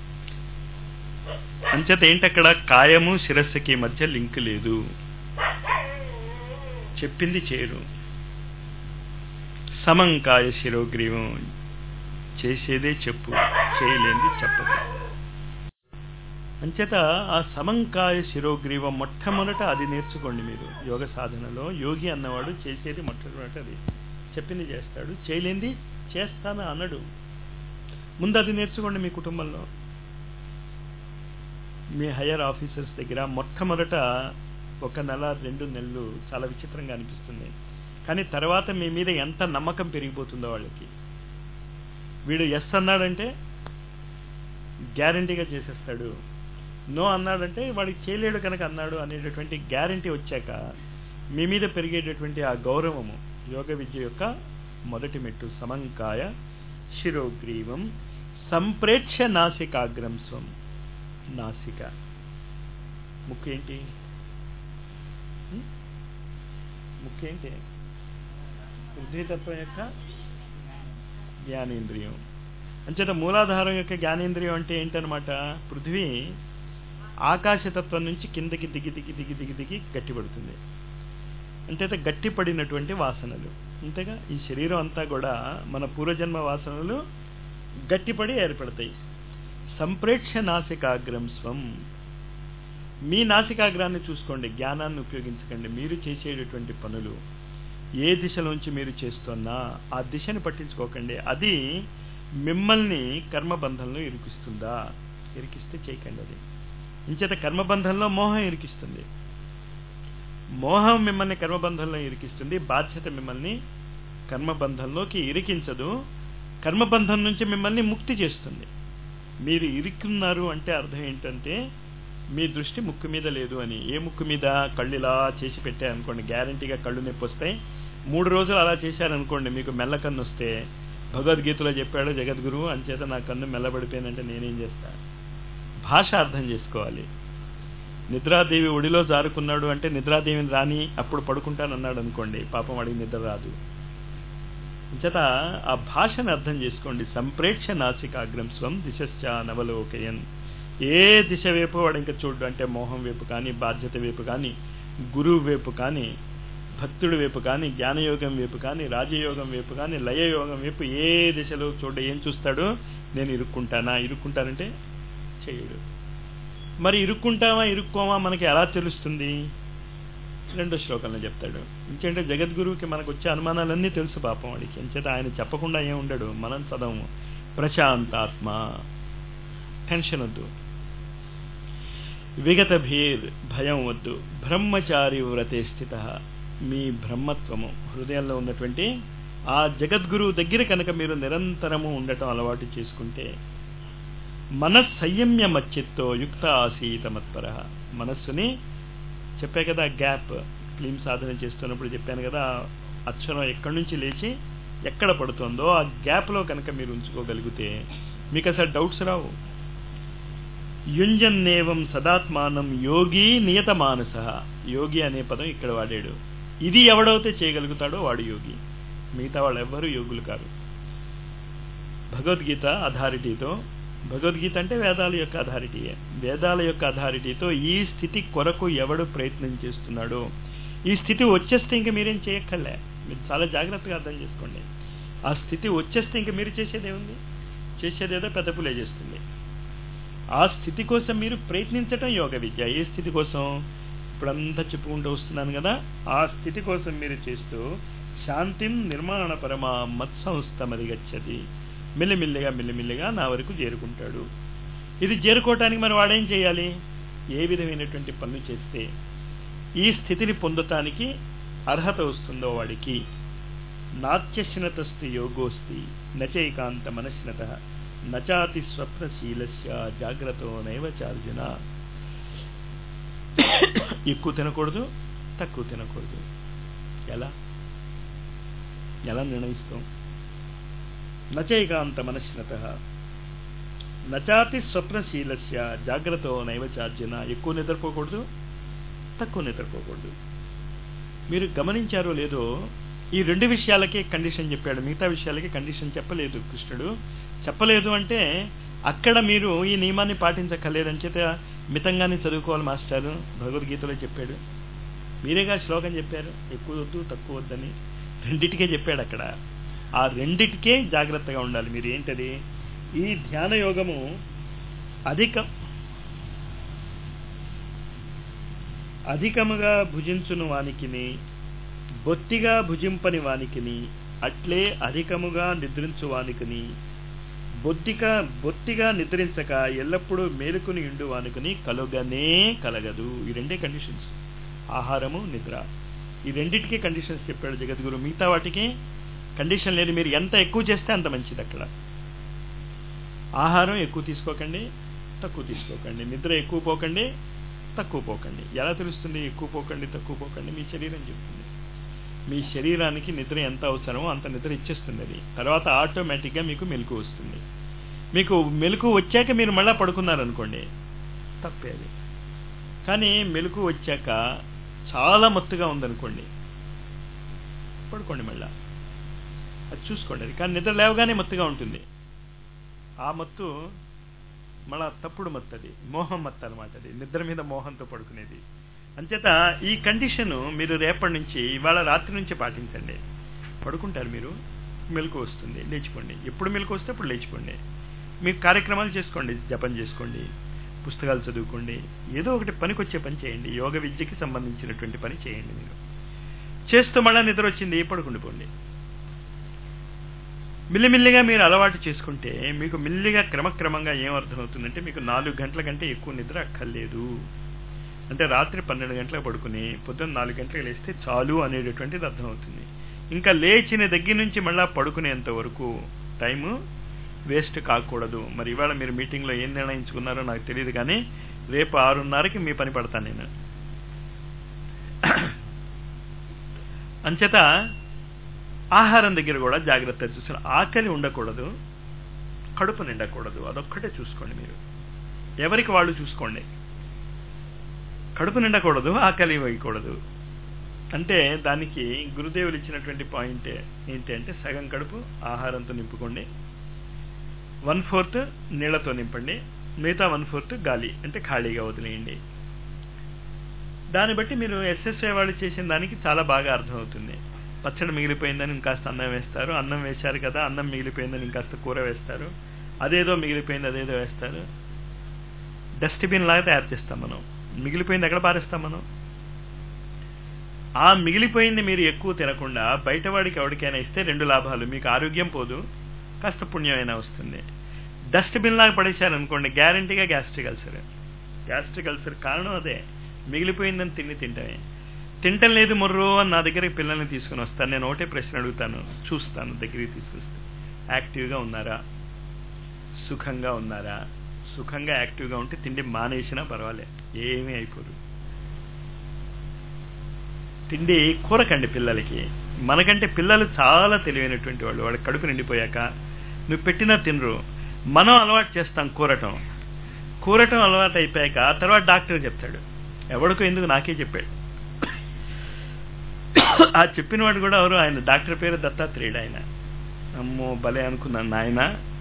అంచేత ఏంటక్కడ కాయము శిరస్సుకి మధ్య లింక్ లేదు చెప్పింది చేయరు సమంకాయ శిరోగ్రీవం చేసేదే చెప్పు చేయలేంది చెప్పదు అంచేత ఆ సమంకాయ శిరోగ్రీవం మొట్టమొదట అది నేర్చుకోండి మీరు యోగ సాధనలో యోగి అన్నవాడు చేసేది మొట్టమొదట అది చెప్పింది చేస్తాడు చేయలేంది చేస్తాను అనడు ముందు అది నేర్చుకోండి మీ కుటుంబంలో మీ హయ్యర్ ఆఫీసర్స్ దగ్గర మొట్టమొదట ఒక నెల రెండు నెలలు చాలా విచిత్రంగా అనిపిస్తుంది కానీ తర్వాత మీ మీద ఎంత నమ్మకం పెరిగిపోతుందో వాళ్ళకి వీడు ఎస్ అన్నాడంటే గ్యారంటీగా చేసేస్తాడు నో అన్నాడంటే వాడికి చేయలేడు కనుక అన్నాడు అనేటటువంటి గ్యారంటీ వచ్చాక మీ మీద పెరిగేటటువంటి ఆ గౌరవము యోగ విద్య యొక్క మొదటి మెట్టు సమంకాయ శిరోగ్రీవం సంప్రేక్ష నాసికాగ్రం స్వం నాసిక ముక్కు ఏంటి ముక్కు ఏంటి పృథ్వీతత్వం యొక్క జ్ఞానేంద్రియం అంచేత మూలాధారం యొక్క జ్ఞానేంద్రియం అంటే ఏంటనమాట పృథ్వీ ఆకాశతత్వం నుంచి కిందకి దిగి దిగి దిగి దిగి దిగి గట్టిపడుతుంది అంటే గట్టిపడినటువంటి వాసనలు అంతేగా ఈ శరీరం అంతా కూడా మన పూర్వజన్మ వాసనలు గట్టిపడి ఏర్పడతాయి సంప్రేక్ష నాసికాగ్రం స్వం మీ నాసికాగ్రాన్ని చూసుకోండి జ్ఞానాన్ని ఉపయోగించకండి మీరు చేసేటటువంటి పనులు ఏ దిశలోంచి మీరు చేస్తున్నా ఆ దిశని పట్టించుకోకండి అది మిమ్మల్ని కర్మబంధంలో ఇరికిస్తుందా ఇరికిస్తే చేయకండి అది ఇంచేత కర్మబంధంలో మోహం ఇరికిస్తుంది మోహం మిమ్మల్ని కర్మబంధంలో ఇరికిస్తుంది బాధ్యత మిమ్మల్ని కర్మబంధంలోకి ఇరికించదు కర్మబంధం నుంచి మిమ్మల్ని ముక్తి చేస్తుంది మీరు ఇరుక్కున్నారు అంటే అర్థం ఏంటంటే మీ దృష్టి ముక్కు మీద లేదు అని ఏ ముక్కు మీద కళ్ళు ఇలా చేసి పెట్టారనుకోండి గ్యారంటీగా కళ్ళు నొప్పి వస్తాయి మూడు రోజులు అలా చేశారనుకోండి మీకు మెల్ల కన్ను వస్తే భగవద్గీతలో చెప్పాడు జగద్గురు అంచేత నా కన్ను మెల్లబడిపోయిందంటే నేనేం చేస్తా భాష అర్థం చేసుకోవాలి నిద్రాదేవి ఒడిలో జారుకున్నాడు అంటే నిద్రాదేవిని రాని అప్పుడు పడుకుంటానన్నాడు అనుకోండి పాపం వాడికి నిద్ర రాదు చేత ఆ భాషను అర్థం చేసుకోండి సంప్రేక్ష నాసికాగ్రం స్వం దిశశ్చ నవలోకయన్ ఏ దిశ వైపు వాడు ఇంకా చూడు అంటే మోహం వైపు కానీ బాధ్యత వైపు కానీ గురువు వైపు కానీ భక్తుడి వైపు కానీ జ్ఞానయోగం వైపు కానీ రాజయోగం వైపు కానీ లయయోగం వైపు ఏ దిశలో చూడ ఏం చూస్తాడు నేను ఇరుక్కుంటానా ఇరుక్కుంటానంటే చేయడు మరి ఇరుక్కుంటామా ఇరుక్కోమా మనకి ఎలా తెలుస్తుంది రెండో శ్లోకంలో చెప్తాడు ఇంకేంటే జగద్గురువుకి మనకు వచ్చే అనుమానాలన్నీ తెలుసు పాపం వాడికి ఎంచేత ఆయన చెప్పకుండా ఏం ఉండడు మనం చదవము ప్రశాంతాత్మ టెన్షన్ వద్దు విగత భీర్ భయం వద్దు బ్రహ్మచారి వ్రతే స్థిత మీ బ్రహ్మత్వము హృదయంలో ఉన్నటువంటి ఆ జగద్గురువు దగ్గర కనుక మీరు నిరంతరము ఉండటం అలవాటు చేసుకుంటే మనస్సంయమ్య మచ్చిత్తో యుక్త ఆసీత మత్పర మనస్సుని చెప్పే కదా గ్యాప్ క్లీన్ సాధన చేస్తున్నప్పుడు చెప్పాను కదా అక్షరం ఎక్కడి నుంచి లేచి ఎక్కడ పడుతుందో ఆ గ్యాప్లో కనుక మీరు ఉంచుకోగలిగితే మీకు అసలు డౌట్స్ రావు యుంజన్నేవం సదాత్మానం యోగి నియత మానస యోగి అనే పదం ఇక్కడ వాడాడు ఇది ఎవడైతే చేయగలుగుతాడో వాడు యోగి మిగతా వాళ్ళు ఎవ్వరూ యోగులు కారు భగవద్గీత అథారిటీతో భగవద్గీత అంటే వేదాల యొక్క అథారిటీయే వేదాల యొక్క అథారిటీతో ఈ స్థితి కొరకు ఎవడు ప్రయత్నం చేస్తున్నాడో ఈ స్థితి వచ్చేస్తే ఇంక మీరేం చేయక్కర్లే మీరు చాలా జాగ్రత్తగా అర్థం చేసుకోండి ఆ స్థితి వచ్చేస్తే ఇంక మీరు చేసేదేముంది చేసేదేదో పెద్ద పులే చేస్తుంది ఆ స్థితి కోసం మీరు ప్రయత్నించటం యోగ విద్య ఏ స్థితి కోసం ఇప్పుడంతా చెప్పుకుంటూ వస్తున్నాను కదా ఆ స్థితి కోసం మీరు చేస్తూ శాంతిం నిర్మాణ పరమా మత్సంస్థమదిగచ్చది మెల్లిమెల్లిగా మెల్లిమెల్లిగా నా వరకు చేరుకుంటాడు ఇది చేరుకోవటానికి మరి వాడేం చేయాలి ఏ విధమైనటువంటి పనులు చేస్తే ఈ స్థితిని పొందటానికి అర్హత వస్తుందో వాడికి నాట్యశనతస్తి యోగోస్తి నచైకాంత మనశ్నత నచాతి స్వప్నశీలస్య జాగ్రత్త నైవ చార్జున ఎక్కువ తినకూడదు తక్కువ తినకూడదు ఎలా ఎలా నిర్ణయిస్తాం నచైకాంత మనశ్నత నచాతి స్వప్నశీలస్య జాగ్రత్త నైవ చార్జున ఎక్కువ నిద్రపోకూడదు తక్కువ నిద్రపోకూడదు మీరు గమనించారో లేదో ఈ రెండు విషయాలకే కండిషన్ చెప్పాడు మిగతా విషయాలకి కండిషన్ చెప్పలేదు కృష్ణుడు చెప్పలేదు అంటే అక్కడ మీరు ఈ నియమాన్ని పాటించక్కర్లేదని చేత మితంగానే చదువుకోవాలి మాస్టారు భగవద్గీతలో చెప్పాడు మీరేగా శ్లోకం చెప్పారు ఎక్కువ వద్దు తక్కువ వద్దని రెండిటికే చెప్పాడు అక్కడ ఆ రెండిటికే జాగ్రత్తగా ఉండాలి మీరు ఏంటది ఈ ధ్యాన యోగము అధిక అధికముగా భుజించును వానికిని బొత్తిగా భుజింపని వానికిని అట్లే అధికముగా నిద్రించు వానికిని బొత్తిగా బొత్తిగా నిద్రించక ఎల్లప్పుడూ మేలుకుని ఇండు వానుకుని కలుగనే కలగదు ఈ రెండే కండిషన్స్ ఆహారము నిద్ర ఈ రెండింటికి కండిషన్స్ చెప్పాడు జగద్గురు మిగతా వాటికి కండిషన్ లేదు మీరు ఎంత ఎక్కువ చేస్తే అంత మంచిది అక్కడ ఆహారం ఎక్కువ తీసుకోకండి తక్కువ తీసుకోకండి నిద్ర ఎక్కువ పోకండి తక్కువ పోకండి ఎలా తెలుస్తుంది ఎక్కువ పోకండి తక్కువ పోకండి మీ శరీరం చెప్తుంది మీ శరీరానికి నిద్ర ఎంత అవసరమో అంత నిద్ర ఇచ్చేస్తుంది అది తర్వాత ఆటోమేటిక్గా మీకు మెలకు వస్తుంది మీకు మెలకు వచ్చాక మీరు మళ్ళీ పడుకున్నారనుకోండి తప్పేది కానీ మెలకు వచ్చాక చాలా మత్తుగా ఉందనుకోండి పడుకోండి మళ్ళా అది చూసుకోండి అది కానీ నిద్ర లేవగానే మత్తుగా ఉంటుంది ఆ మత్తు మళ్ళా తప్పుడు మత్తు అది మోహం మత్తు అనమాట అది నిద్ర మీద మోహంతో పడుకునేది అంచేత ఈ కండిషన్ మీరు రేపటి నుంచి ఇవాళ రాత్రి నుంచి పాటించండి పడుకుంటారు మీరు మెలకు వస్తుంది లేచిపోండి ఎప్పుడు మెలకు వస్తే అప్పుడు లేచిపోండి మీకు కార్యక్రమాలు చేసుకోండి జపం చేసుకోండి పుస్తకాలు చదువుకోండి ఏదో ఒకటి పనికొచ్చే పని చేయండి యోగ విద్యకి సంబంధించినటువంటి పని చేయండి మీరు చేస్తూ మళ్ళా నిద్ర వచ్చింది పడుకుండిపోండి మిల్లిమిల్లిగా మీరు అలవాటు చేసుకుంటే మీకు మిల్లిగా క్రమక్రమంగా ఏం అర్థమవుతుందంటే మీకు నాలుగు గంటల కంటే ఎక్కువ నిద్ర అక్కర్లేదు అంటే రాత్రి పన్నెండు గంటలకు పడుకుని పొద్దున్న నాలుగు గంటలకు లేస్తే చాలు అనేటటువంటిది అర్థమవుతుంది ఇంకా లేచిన దగ్గర నుంచి మళ్ళా పడుకునేంత వరకు టైము వేస్ట్ కాకూడదు మరి ఇవాళ మీరు మీటింగ్లో ఏం నిర్ణయించుకున్నారో నాకు తెలియదు కానీ రేపు ఆరున్నరకి మీ పని పడతాను నేను అంచేత ఆహారం దగ్గర కూడా జాగ్రత్త చూసిన ఆకలి ఉండకూడదు కడుపు నిండకూడదు అదొక్కటే చూసుకోండి మీరు ఎవరికి వాళ్ళు చూసుకోండి కడుపు నిండకూడదు ఆకలి వేయకూడదు అంటే దానికి గురుదేవులు ఇచ్చినటువంటి పాయింట్ ఏంటి అంటే సగం కడుపు ఆహారంతో నింపుకోండి వన్ ఫోర్త్ నీళ్లతో నింపండి మిగతా వన్ ఫోర్త్ గాలి అంటే ఖాళీగా వదిలేయండి దాన్ని బట్టి మీరు ఎస్ఎస్ఐ వాళ్ళు చేసిన దానికి చాలా బాగా అర్థమవుతుంది పచ్చడి మిగిలిపోయిందని ఇంకాస్త అన్నం వేస్తారు అన్నం వేశారు కదా అన్నం మిగిలిపోయిందని ఇంకాస్త కూర వేస్తారు అదేదో మిగిలిపోయింది అదేదో వేస్తారు డస్ట్బిన్ లాగా తయారు చేస్తాం మనం మిగిలిపోయింది ఎక్కడ పారేస్తాం మనం ఆ మిగిలిపోయింది మీరు ఎక్కువ తినకుండా బయటవాడికి ఎవరికైనా ఇస్తే రెండు లాభాలు మీకు ఆరోగ్యం పోదు కాస్త పుణ్యమైనా వస్తుంది డస్ట్బిన్ లాగా పడేశారనుకోండి గ్యారంటీగా గ్యాస్ట్రిక్ అల్సర్ గ్యాస్ట్రిక్ అల్సర్ కారణం అదే మిగిలిపోయిందని తిండి తింటమే తింటం లేదు మొర్రో అని నా దగ్గరికి పిల్లల్ని తీసుకుని వస్తాను నేను ఒకటే ప్రశ్న అడుగుతాను చూస్తాను దగ్గరికి తీసుకొస్తే యాక్టివ్గా ఉన్నారా సుఖంగా ఉన్నారా సుఖంగా యాక్టివ్గా ఉంటే తిండి మానేసినా పర్వాలే ఏమీ అయిపోదు తిండి కూరకండి పిల్లలకి మనకంటే పిల్లలు చాలా తెలివైనటువంటి వాళ్ళు వాళ్ళ కడుపు నిండిపోయాక నువ్వు పెట్టినా తినరు మనం అలవాటు చేస్తాం కూరటం కూరటం అలవాటు అయిపోయాక తర్వాత డాక్టర్ చెప్తాడు ఎవడికో ఎందుకు నాకే చెప్పాడు ఆ చెప్పిన వాడు కూడా ఎవరు ఆయన డాక్టర్ పేరు దత్తాత్రేయుడు ఆయన అమ్మో భలే అనుకున్నాను నాయన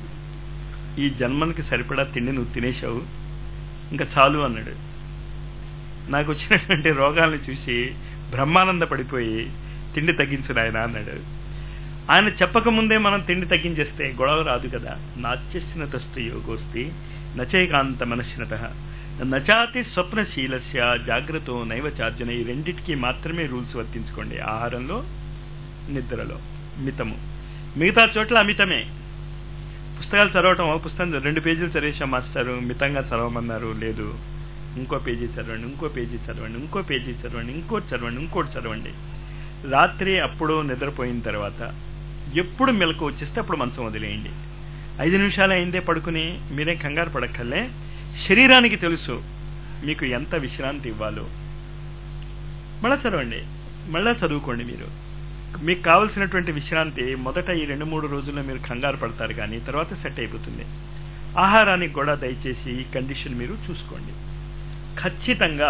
ఈ జన్మనికి సరిపడా తిండి నువ్వు తినేశావు ఇంకా చాలు అన్నాడు నాకు వచ్చినటువంటి రోగాల్ని చూసి బ్రహ్మానంద పడిపోయి తిండి తగ్గించు నాయన అన్నాడు ఆయన చెప్పకముందే మనం తిండి తగ్గించేస్తే గొడవ రాదు కదా నాచ్యస్నతస్తు యోగోస్తి నచైకాంత మనశ్నత నచాతి స్వప్నశీలస్య జాగ్రత్త నైవ చార్జన ఈ రెండిటికి మాత్రమే రూల్స్ వర్తించుకోండి ఆహారంలో నిద్రలో మితము మిగతా చోట్ల అమితమే పుస్తకాలు చదవటం ఒక పుస్తకం రెండు పేజీలు చదివేశాం మాస్టారు మితంగా చదవమన్నారు లేదు ఇంకో పేజీ చదవండి ఇంకో పేజీ చదవండి ఇంకో పేజీ చదవండి ఇంకోటి చదవండి ఇంకోటి చదవండి రాత్రి అప్పుడు నిద్రపోయిన తర్వాత ఎప్పుడు మెలకు వచ్చేస్తే అప్పుడు మంచం వదిలేయండి ఐదు నిమిషాలు అయిందే పడుకుని మీరేం కంగారు పడక్కర్లే శరీరానికి తెలుసు మీకు ఎంత విశ్రాంతి ఇవ్వాలో మళ్ళా చదవండి మళ్ళా చదువుకోండి మీరు మీకు కావలసినటువంటి విశ్రాంతి మొదట ఈ రెండు మూడు రోజుల్లో మీరు కంగారు పడతారు కానీ తర్వాత సెట్ అయిపోతుంది ఆహారానికి కూడా దయచేసి ఈ కండిషన్ మీరు చూసుకోండి ఖచ్చితంగా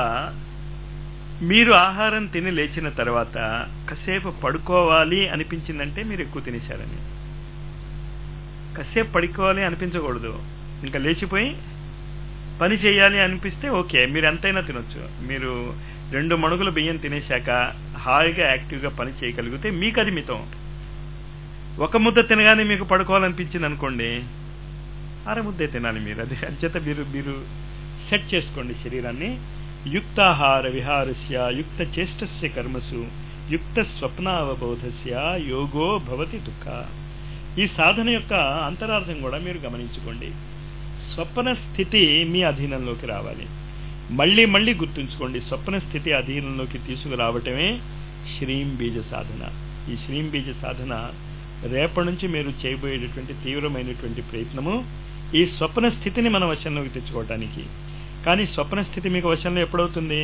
మీరు ఆహారం తిని లేచిన తర్వాత కాసేపు పడుకోవాలి అనిపించిందంటే మీరు ఎక్కువ తినేశారని కాసేపు పడుకోవాలి అనిపించకూడదు ఇంకా లేచిపోయి పని చేయాలి అనిపిస్తే ఓకే మీరు ఎంతైనా తినొచ్చు మీరు రెండు మణుగుల బియ్యం తినేశాక హాయిగా యాక్టివ్గా పని చేయగలిగితే మీకు అది మితం ఒక ముద్ద తినగానే మీకు పడుకోవాలనిపించింది అనుకోండి అర ముద్దే తినాలి మీరు అది అంచేత మీరు మీరు సెట్ చేసుకోండి శరీరాన్ని యుక్తాహార విహారస్య యుక్త చేష్టస్య కర్మసు యుక్త స్వప్నావబోధస్య యోగో భవతి దుఃఖ ఈ సాధన యొక్క అంతరార్థం కూడా మీరు గమనించుకోండి స్వప్న స్థితి మీ అధీనంలోకి రావాలి మళ్ళీ మళ్ళీ గుర్తుంచుకోండి స్వప్న స్థితి అధీనంలోకి తీసుకురావటమే శ్రీం బీజ సాధన ఈ శ్రీం బీజ సాధన రేపటి నుంచి మీరు చేయబోయేటటువంటి తీవ్రమైనటువంటి ప్రయత్నము ఈ స్వప్న స్థితిని మన వశంలోకి తెచ్చుకోవటానికి కానీ స్వప్న స్థితి మీకు వశంలో ఎప్పుడవుతుంది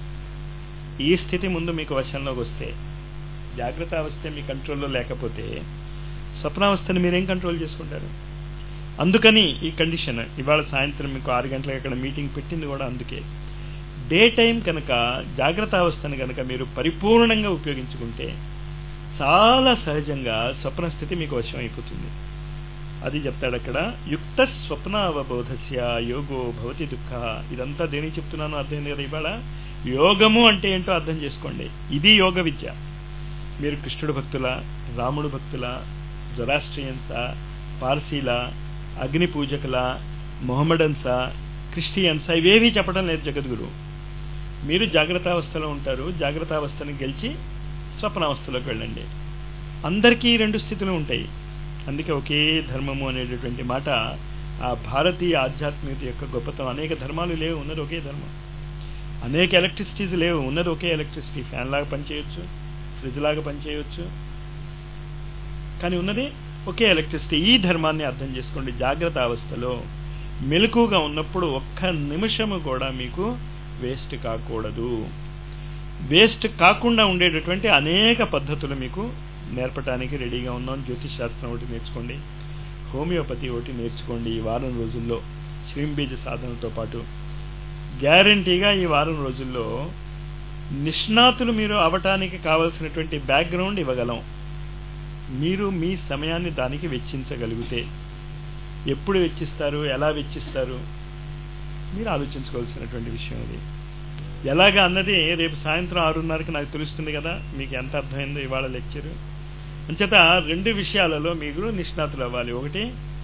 ఈ స్థితి ముందు మీకు వశంలోకి వస్తే జాగ్రత్త అవస్థ మీ కంట్రోల్లో లేకపోతే స్వప్నావస్థను మీరేం కంట్రోల్ చేసుకుంటారు అందుకని ఈ కండిషన్ ఇవాళ సాయంత్రం మీకు ఆరు గంటలకు అక్కడ మీటింగ్ పెట్టింది కూడా అందుకే డే టైం కనుక జాగ్రత్త అవస్థను కనుక మీరు పరిపూర్ణంగా ఉపయోగించుకుంటే చాలా సహజంగా స్వప్న స్థితి మీకు వశం అయిపోతుంది అది చెప్తాడు అక్కడ యుక్త స్వప్న అవబోధస్య యోగో భవతి దుఃఖ ఇదంతా దేనికి చెప్తున్నాను అర్థమైంది కదా ఇవాళ యోగము అంటే ఏంటో అర్థం చేసుకోండి ఇది యోగ విద్య మీరు కృష్ణుడు భక్తుల రాముడు భక్తుల జొరాస్ట్రియన్సా పార్సీలా అగ్ని పూజకుల మొహమ్మడన్సా క్రిస్టియన్సా ఇవేవీ చెప్పడం లేదు జగద్గురు మీరు జాగ్రత్తావస్థలో ఉంటారు జాగ్రత్తావస్థను గెలిచి స్వప్నావస్థలోకి వెళ్ళండి అందరికీ రెండు స్థితులు ఉంటాయి అందుకే ఒకే ధర్మము అనేటటువంటి మాట ఆ భారతీయ ఆధ్యాత్మికత యొక్క గొప్పతనం అనేక ధర్మాలు లేవు ఉన్నది ఒకే ధర్మం అనేక ఎలక్ట్రిసిటీస్ లేవు ఉన్నది ఒకే ఎలక్ట్రిసిటీ ఫ్యాన్ లాగా పనిచేయొచ్చు ఫ్రిడ్జ్ లాగా పనిచేయొచ్చు కానీ ఉన్నది ఒకే ఎలక్ట్రిసిటీ ఈ ధర్మాన్ని అర్థం చేసుకోండి జాగ్రత్త అవస్థలో మెలకుగా ఉన్నప్పుడు ఒక్క నిమిషము కూడా మీకు వేస్ట్ కాకూడదు వేస్ట్ కాకుండా ఉండేటటువంటి అనేక పద్ధతులు మీకు నేర్పడానికి రెడీగా ఉన్నాం జ్యోతిష్ శాస్త్రం ఒకటి నేర్చుకోండి హోమియోపతి ఒకటి నేర్చుకోండి ఈ వారం రోజుల్లో శ్రీంబీజ సాధనతో పాటు గ్యారంటీగా ఈ వారం రోజుల్లో నిష్ణాతులు మీరు అవటానికి కావలసినటువంటి బ్యాక్గ్రౌండ్ ఇవ్వగలం మీరు మీ సమయాన్ని దానికి వెచ్చించగలిగితే ఎప్పుడు వెచ్చిస్తారు ఎలా వెచ్చిస్తారు మీరు ఆలోచించుకోవాల్సినటువంటి విషయం అది ఎలాగా అన్నది రేపు సాయంత్రం ఆరున్నరకి నాకు తెలుస్తుంది కదా మీకు ఎంత అర్థమైందో ఇవాళ లెక్చరు అంచేత రెండు విషయాలలో మీరు నిష్ణాతులు అవ్వాలి ఒకటి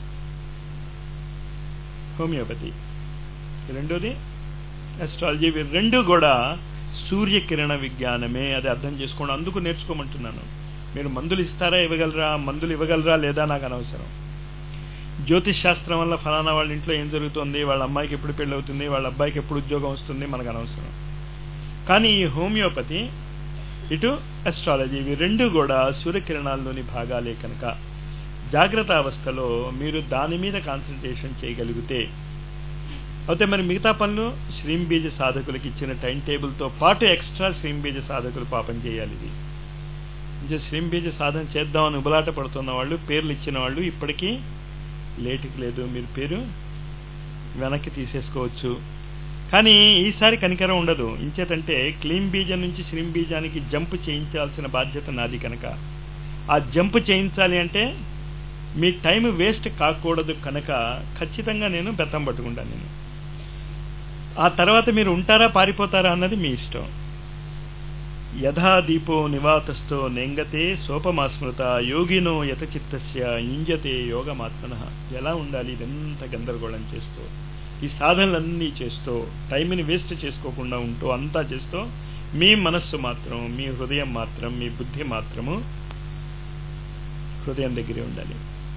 హోమియోపతి రెండోది అస్ట్రాలజీ ఇవి రెండు కూడా సూర్యకిరణ విజ్ఞానమే అది అర్థం చేసుకోండి అందుకు నేర్చుకోమంటున్నాను మీరు మందులు ఇస్తారా ఇవ్వగలరా మందులు ఇవ్వగలరా లేదా నాకు అనవసరం జ్యోతిష్ శాస్త్రం వల్ల ఫలానా వాళ్ళ ఇంట్లో ఏం జరుగుతుంది వాళ్ళ అమ్మాయికి ఎప్పుడు పెళ్ళి అవుతుంది వాళ్ళ అబ్బాయికి ఎప్పుడు ఉద్యోగం వస్తుంది మనకు అనవసరం కానీ ఈ హోమియోపతి ఇటు అస్ట్రాలజీ ఇవి రెండు కూడా సూర్యకిరణాల్లోని భాగాలే కనుక జాగ్రత్త అవస్థలో మీరు దాని మీద కాన్సన్ట్రేషన్ చేయగలిగితే అయితే మరి మిగతా పనులు శ్రీంబీజ సాధకులకు ఇచ్చిన టైం టేబుల్తో పాటు ఎక్స్ట్రా శ్రీంబీజ సాధకులు పాపం చేయాలి ఇది ఇంకా శ్రీంబీజ సాధన చేద్దామని ఉబలాట పడుతున్న వాళ్ళు పేర్లు ఇచ్చిన వాళ్ళు ఇప్పటికీ లేటుకి లేదు మీరు పేరు వెనక్కి తీసేసుకోవచ్చు కానీ ఈసారి కనికరం ఉండదు ఇంచేతంటే క్లీన్ బీజం నుంచి శ్రీం బీజానికి జంప్ చేయించాల్సిన బాధ్యత నాది కనుక ఆ జంప్ చేయించాలి అంటే మీ టైం వేస్ట్ కాకూడదు కనుక ఖచ్చితంగా నేను బెత్తం పట్టుకుంటాను నేను ఆ తర్వాత మీరు ఉంటారా పారిపోతారా అన్నది మీ ఇష్టం యథా దీపో నివాతస్థో నెంగతే సోపమాస్మృత యోగినో యతచిత్తస్య ఇంజతే యోగమాత్మన ఎలా ఉండాలి ఇదంతా గందరగోళం చేస్తూ ఈ సాధనలన్నీ చేస్తూ టైంని వేస్ట్ చేసుకోకుండా ఉంటూ అంతా చేస్తూ మీ మనస్సు మాత్రం మీ హృదయం మాత్రం మీ బుద్ధి మాత్రము హృదయం దగ్గరే ఉండాలి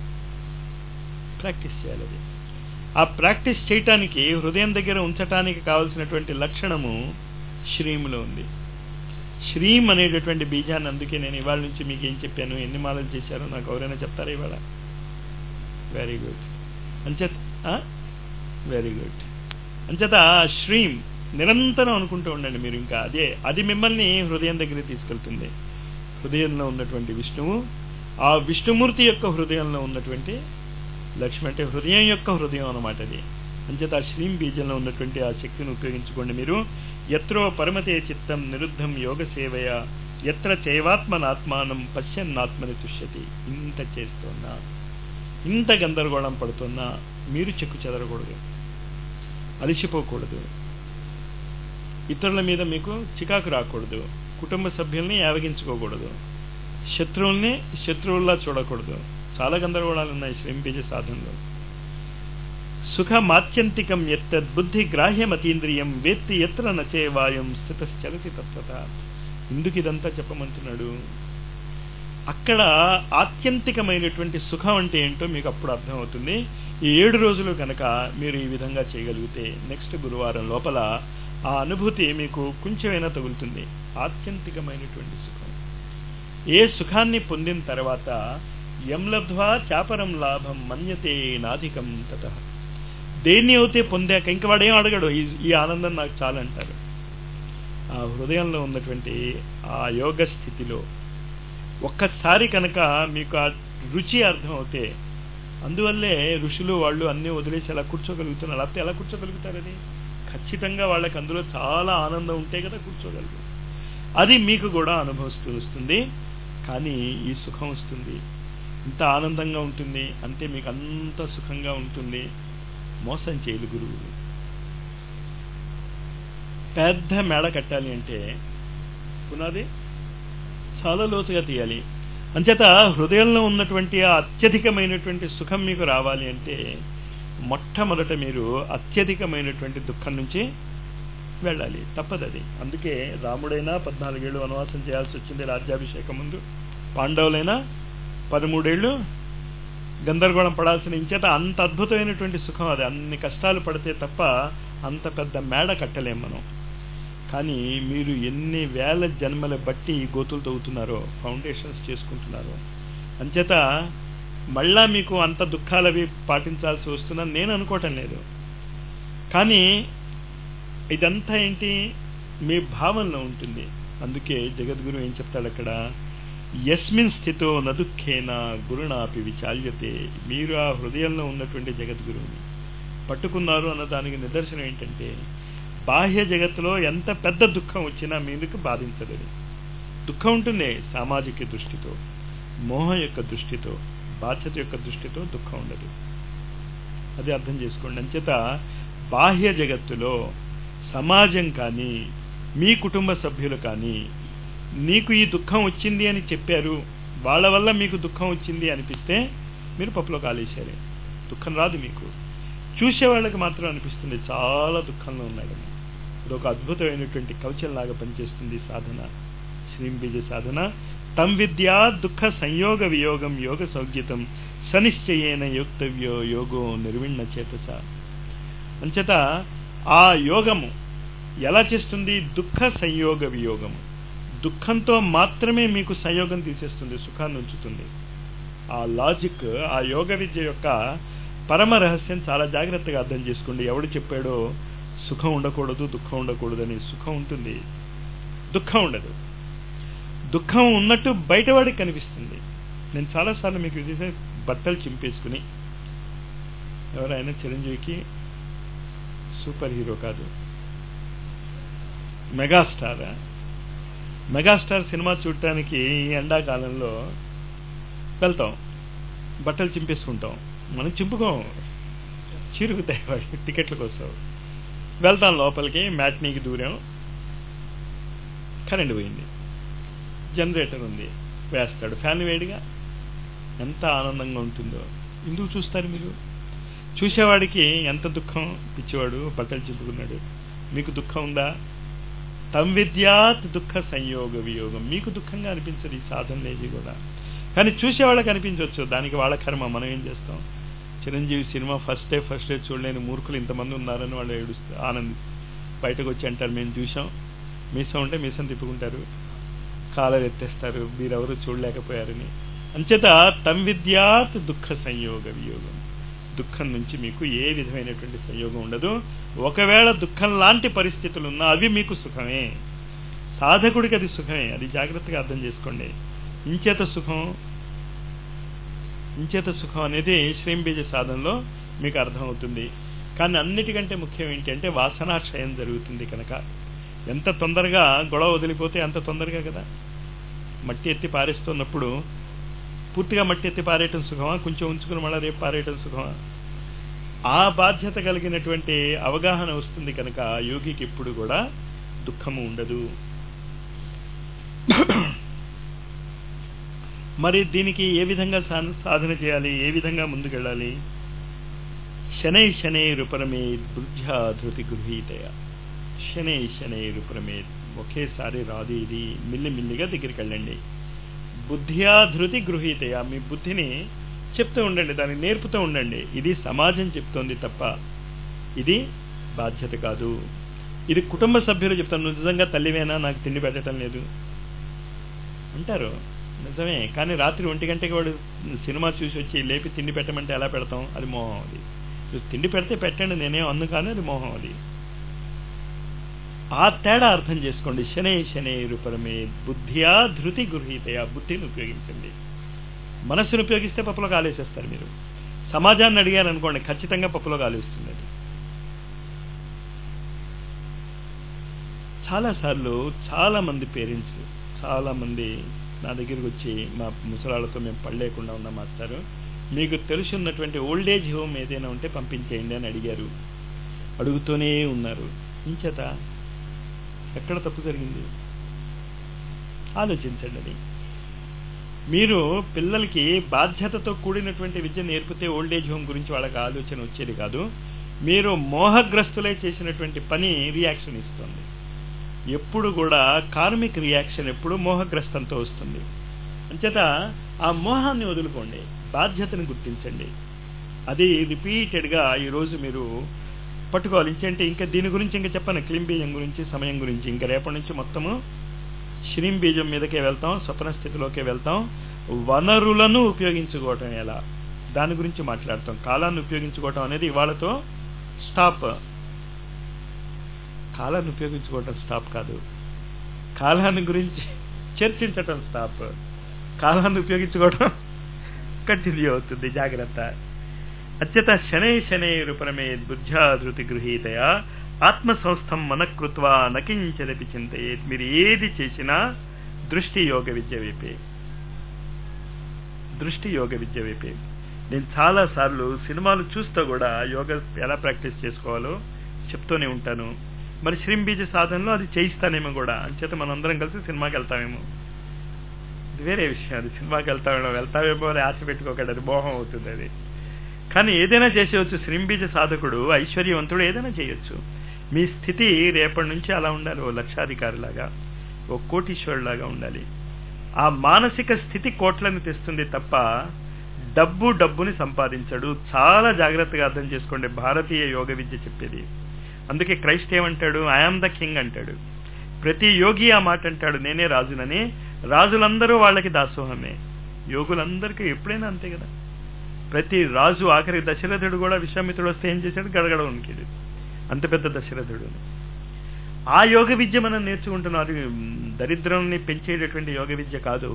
ప్రాక్టీస్ చేయాలి అది ఆ ప్రాక్టీస్ చేయటానికి హృదయం దగ్గర ఉంచటానికి కావలసినటువంటి లక్షణము శ్రీములో ఉంది శ్రీం అనేటటువంటి బీజాన్ని అందుకే నేను ఇవాళ నుంచి మీకు ఏం చెప్పాను ఎన్ని మాలలు చేశారో నాకు ఎవరైనా చెప్తారా ఇవాళ వెరీ గుడ్ అంచేత వెరీ గుడ్ అంచేత శ్రీం నిరంతరం అనుకుంటూ ఉండండి మీరు ఇంకా అదే అది మిమ్మల్ని హృదయం దగ్గరికి తీసుకెళ్తుంది హృదయంలో ఉన్నటువంటి విష్ణువు ఆ విష్ణుమూర్తి యొక్క హృదయంలో ఉన్నటువంటి లక్ష్మి అంటే హృదయం యొక్క హృదయం అనమాట అది అంచేత ఆ శ్రీం బీజంలో ఉన్నటువంటి ఆ శక్తిని ఉపయోగించుకోండి మీరు ఎత్రో పరమతే చిత్తం నిరుద్ధం యోగ సేవయ ఎత్ర చైవాత్మనాత్మానం పశ్యన్నాత్మని తుష్యతి ఇంత చేస్తున్నా ఇంత గందరగోళం పడుతున్నా మీరు చెక్కు చెదరకూడదు అలిసిపోకూడదు ఇతరుల మీద మీకు చికాకు రాకూడదు కుటుంబ సభ్యుల్ని యావగించుకోకూడదు శత్రువుల్ని శత్రువుల్లా చూడకూడదు చాలా గందరగోళాలు ఉన్నాయి శ్రీంపేజ సాధనలో సుఖమాత్యంతికం ఎత్తద్ బుద్ధి గ్రాహ్యమతీంద్రియం వేత్తి ఎత్ర నచే వాయం స్థితశ్చలతి తత్వత ఎందుకు ఇదంతా చెప్పమంటున్నాడు అక్కడ ఆత్యంతికమైనటువంటి సుఖం అంటే ఏంటో మీకు అప్పుడు అర్థమవుతుంది ఈ ఏడు రోజులు కనుక మీరు ఈ విధంగా చేయగలిగితే నెక్స్ట్ గురువారం లోపల ఆ అనుభూతి మీకు కొంచెమైనా తగులుతుంది ఆత్యంతికమైనటువంటి సుఖం ఏ సుఖాన్ని పొందిన తర్వాత ఎంలబ్ధ్వా చాపరం లాభం మన్యతే నాధికం తత దేన్ని అయితే పొందాక ఇంక వాడేం అడగడు ఈ ఆనందం నాకు చాలంటారు ఆ హృదయంలో ఉన్నటువంటి ఆ యోగ స్థితిలో ఒక్కసారి కనుక మీకు ఆ రుచి అర్థం అవుతే అందువల్లే ఋషులు వాళ్ళు అన్నీ వదిలేసి అలా కూర్చోగలుగుతున్నారు లేకపోతే ఎలా కూర్చోగలుగుతారు అది ఖచ్చితంగా వాళ్ళకి అందులో చాలా ఆనందం ఉంటే కదా కూర్చోగలరు అది మీకు కూడా అనుభవిస్తూ వస్తుంది కానీ ఈ సుఖం వస్తుంది ఇంత ఆనందంగా ఉంటుంది అంటే మీకు అంత సుఖంగా ఉంటుంది మోసం చేయలు గురువు పెద్ద మేడ కట్టాలి అంటే పునాది చాలా లోతుగా తీయాలి అంచేత హృదయంలో ఉన్నటువంటి ఆ అత్యధికమైనటువంటి సుఖం మీకు రావాలి అంటే మొట్టమొదట మీరు అత్యధికమైనటువంటి దుఃఖం నుంచి వెళ్ళాలి తప్పదు అది అందుకే రాముడైనా పద్నాలుగేళ్ళు వనవాసం చేయాల్సి వచ్చింది రాజ్యాభిషేకం ముందు పాండవులైనా పదమూడేళ్ళు గందరగోళం పడాల్సిన ఇంచేత అంత అద్భుతమైనటువంటి సుఖం అది అన్ని కష్టాలు పడితే తప్ప అంత పెద్ద మేడ కట్టలేం మనం కానీ మీరు ఎన్ని వేల జన్మల బట్టి గోతులు తవ్వుతున్నారో ఫౌండేషన్స్ చేసుకుంటున్నారో అంచేత మళ్ళా మీకు అంత దుఃఖాలు అవి పాటించాల్సి వస్తుందని నేను అనుకోవటం లేదు కానీ ఇదంతా ఏంటి మీ భావనలో ఉంటుంది అందుకే జగద్గురు ఏం చెప్తాడు అక్కడ యస్మిన్ స్థితో నదుఖేన గురుణాపి విచాల్యతే మీరు ఆ హృదయంలో ఉన్నటువంటి జగద్గురువుని పట్టుకున్నారు అన్న దానికి నిదర్శనం ఏంటంటే బాహ్య జగత్తులో ఎంత పెద్ద దుఃఖం వచ్చినా మీదకు బాధించలేదు దుఃఖం ఉంటుంది సామాజిక దృష్టితో మోహం యొక్క దృష్టితో బాధ్యత యొక్క దృష్టితో దుఃఖం ఉండదు అది అర్థం చేసుకోండి అంచేత బాహ్య జగత్తులో సమాజం కానీ మీ కుటుంబ సభ్యులు కానీ నీకు ఈ దుఃఖం వచ్చింది అని చెప్పారు వాళ్ళ వల్ల మీకు దుఃఖం వచ్చింది అనిపిస్తే మీరు పప్పులో కాలేశారు దుఃఖం రాదు మీకు చూసే వాళ్ళకి మాత్రం అనిపిస్తుంది చాలా దుఃఖంలో ఉన్నాడని అదొక అద్భుతమైనటువంటి కవచంలాగా పనిచేస్తుంది సాధన శ్రీంబీజ సాధన తం విద్యా దుఃఖ సంయోగ వియోగం యోగ సౌఖ్యతం సనిశ్చయేన యోక్తవ్యో యోగో నిర్విణ్ణ చేతస అంచేత ఆ యోగము ఎలా చేస్తుంది దుఃఖ సంయోగ వియోగము దుఃఖంతో మాత్రమే మీకు సంయోగం తీసేస్తుంది సుఖాన్ని ఉంచుతుంది ఆ లాజిక్ ఆ యోగ విద్య యొక్క పరమ రహస్యం చాలా జాగ్రత్తగా అర్థం చేసుకోండి ఎవడు చెప్పాడో సుఖం ఉండకూడదు దుఃఖం ఉండకూడదని సుఖం ఉంటుంది దుఃఖం ఉండదు దుఃఖం ఉన్నట్టు బయటవాడికి కనిపిస్తుంది నేను చాలాసార్లు మీకు చూసే బట్టలు చింపేసుకుని ఎవరైనా చిరంజీవికి సూపర్ హీరో కాదు మెగాస్టార్ మెగాస్టార్ సినిమా చూడటానికి ఈ ఎండాకాలంలో వెళ్తాం బట్టలు చింపేసుకుంటాం మనం చింపుకోం చిరుగుతాయి వాడి టికెట్ల కోసం వెళ్తాం లోపలికి మ్యాట్నీకి దూరం కరెంట్ పోయింది జనరేటర్ ఉంది వేస్తాడు ఫ్యాన్ వేడిగా ఎంత ఆనందంగా ఉంటుందో ఎందుకు చూస్తారు మీరు చూసేవాడికి ఎంత దుఃఖం పిచ్చివాడు బట్టలు చింపుకున్నాడు మీకు దుఃఖం ఉందా తం విద్యాత్ దుఃఖ సంయోగ వియోగం మీకు దుఃఖంగా అనిపించదు ఈ సాధనలేది కూడా కానీ చూసేవాళ్ళకి అనిపించవచ్చు దానికి వాళ్ళ కర్మ మనం ఏం చేస్తాం Chiranjeevi cinema first day first day చూడలేని మూర్ఖులు ఇంతమంది ఉన్నారని వాళ్ళు ఏడుస్తారు ఆనంది బయటకు వచ్చి అంటారు మేము చూసాం మీసం ఉంటే మీసం తిప్పుకుంటారు కాలర్ ఎత్తేస్తారు మీరెవరు చూడలేకపోయారని అంచేత తం విద్యాత్ దుఃఖ సంయోగ వియోగం దుఃఖం నుంచి మీకు ఏ విధమైనటువంటి సంయోగం ఉండదు ఒకవేళ దుఃఖం లాంటి పరిస్థితులు ఉన్నా అవి మీకు సుఖమే సాధకుడికి అది సుఖమే అది జాగ్రత్తగా అర్థం చేసుకోండి ఇంచేత సుఖం ఇంచేత సుఖం అనేది శ్రీంబీజ సాధనలో మీకు అర్థమవుతుంది కానీ అన్నిటికంటే ముఖ్యం ఏంటంటే వాసనాక్షయం జరుగుతుంది కనుక ఎంత తొందరగా గొడవ వదిలిపోతే అంత తొందరగా కదా మట్టి ఎత్తి పారేస్తున్నప్పుడు పూర్తిగా మట్టి ఎత్తి పారేయటం సుఖమా కొంచెం ఉంచుకుని మళ్ళీ రేపు పారేయటం సుఖమా ఆ బాధ్యత కలిగినటువంటి అవగాహన వస్తుంది కనుక యోగికి ఎప్పుడు కూడా దుఃఖము ఉండదు మరి దీనికి ఏ విధంగా సాధన చేయాలి ఏ విధంగా ముందుకెళ్ళాలి శనై శనై రుపరమే బుద్ధ్యా ధృతి గృహీతయ శనై శనై రుపరమే ఒకేసారి రాదు ఇది మిల్లిమిల్లిగా దగ్గరికి వెళ్ళండి బుద్ధ్యా ధృతి గృహీతయ మీ బుద్ధిని చెప్తూ ఉండండి దాన్ని నేర్పుతూ ఉండండి ఇది సమాజం చెప్తోంది తప్ప ఇది బాధ్యత కాదు ఇది కుటుంబ సభ్యులు చెప్తాను నువ్వు నిజంగా తల్లివేనా నాకు తిండి పెట్టడం లేదు అంటారు నిజమే కానీ రాత్రి ఒంటి గంటకి వాడు సినిమా చూసి వచ్చి లేపి తిండి పెట్టమంటే ఎలా పెడతాం అది మోహం అది తిండి పెడితే పెట్టండి నేనేం అన్ను కానీ అది మోహం అది ఆ తేడా అర్థం చేసుకోండి శనే శనే రూపరమే బుద్ధియా ధృతి గృహీతయా బుద్ధిని ఉపయోగించండి మనస్సును ఉపయోగిస్తే పప్పులో కాలేసేస్తారు మీరు సమాజాన్ని అడిగారు అనుకోండి ఖచ్చితంగా పప్పులో కాలేస్తుంది అది చాలాసార్లు చాలా మంది పేరెంట్స్ చాలా మంది నా దగ్గరికి వచ్చి మా ముసలాళ్ళతో మేము పడలేకుండా ఉన్నాం మాస్టారు మీకు తెలుసున్నటువంటి ఓల్డేజ్ హోమ్ ఏదైనా ఉంటే పంపించేయండి అని అడిగారు అడుగుతూనే ఉన్నారు ఇంచేత ఎక్కడ తప్పు జరిగింది ఆలోచించండి అది మీరు పిల్లలకి బాధ్యతతో కూడినటువంటి విద్య నేర్పితే ఓల్డేజ్ హోమ్ గురించి వాళ్ళకి ఆలోచన వచ్చేది కాదు మీరు మోహగ్రస్తులై చేసినటువంటి పని రియాక్షన్ ఇస్తుంది ఎప్పుడు కూడా కార్మిక్ రియాక్షన్ ఎప్పుడు మోహగ్రస్తంతో వస్తుంది అంచేత ఆ మోహాన్ని వదులుకోండి బాధ్యతను గుర్తించండి అది రిపీటెడ్గా ఈరోజు మీరు పట్టుకోవాలి ఇంకంటే ఇంకా దీని గురించి ఇంకా చెప్పను క్లీం బీజం గురించి సమయం గురించి ఇంకా రేపటి నుంచి మొత్తము శ్రీం బీజం మీదకే వెళ్తాం స్వప్న స్థితిలోకే వెళ్తాం వనరులను ఉపయోగించుకోవటం ఎలా దాని గురించి మాట్లాడతాం కాలాన్ని ఉపయోగించుకోవటం అనేది ఇవాళతో స్టాప్ కాలాన్ని ఉపయోగించుకోవటం స్టాప్ కాదు కాలాన్ని గురించి చర్చించటం స్టాప్ కాలాన్ని ఉపయోగించుకోవటం కంటిన్యూ అవుతుంది జాగ్రత్త అత్యత శనై శనై రూపరమే బుద్ధ్యాధృతి గృహీతయా ఆత్మ సంస్థం మనకృత్వా నకించదపి చింతయేత్ మీరు ఏది చేసినా దృష్టి యోగ విద్య వైపే దృష్టి యోగ విద్య వైపే నేను చాలా సార్లు సినిమాలు చూస్తూ కూడా యోగా ఎలా ప్రాక్టీస్ చేసుకోవాలో చెప్తూనే ఉంటాను మరి శ్రీంబీజ సాధనలో అది చేయిస్తానేమో కూడా అంచేత మనందరం కలిసి సినిమాకి వెళ్తామేమో ఇది వేరే విషయం అది సినిమాకి వెళ్తామేమో వెళ్తామేమో అని ఆశ పెట్టుకోకండి అది మోహం అవుతుంది అది కానీ ఏదైనా చేసేవచ్చు శ్రీంబీజ సాధకుడు ఐశ్వర్యవంతుడు ఏదైనా చేయొచ్చు మీ స్థితి రేపటి నుంచి అలా ఉండాలి ఓ లక్షాధికారిలాగా ఓ కోటీశ్వరులాగా ఉండాలి ఆ మానసిక స్థితి కోట్లను తెస్తుంది తప్ప డబ్బు డబ్బుని సంపాదించడు చాలా జాగ్రత్తగా అర్థం చేసుకోండి భారతీయ యోగ విద్య చెప్పేది అందుకే క్రైస్ట్ ఏమంటాడు ఐఆమ్ ద కింగ్ అంటాడు ప్రతి యోగి ఆ మాట అంటాడు నేనే రాజునని రాజులందరూ వాళ్ళకి దాసోహమే యోగులందరికీ ఎప్పుడైనా అంతే కదా ప్రతి రాజు ఆఖరి దశరథుడు కూడా విశ్వామిత్రుడు వస్తే ఏం చేశాడు గడగడ ఉనికిడు అంత పెద్ద దశరథుడు ఆ యోగ విద్య మనం నేర్చుకుంటున్నాం అది దరిద్రాన్ని పెంచేటటువంటి యోగ విద్య కాదు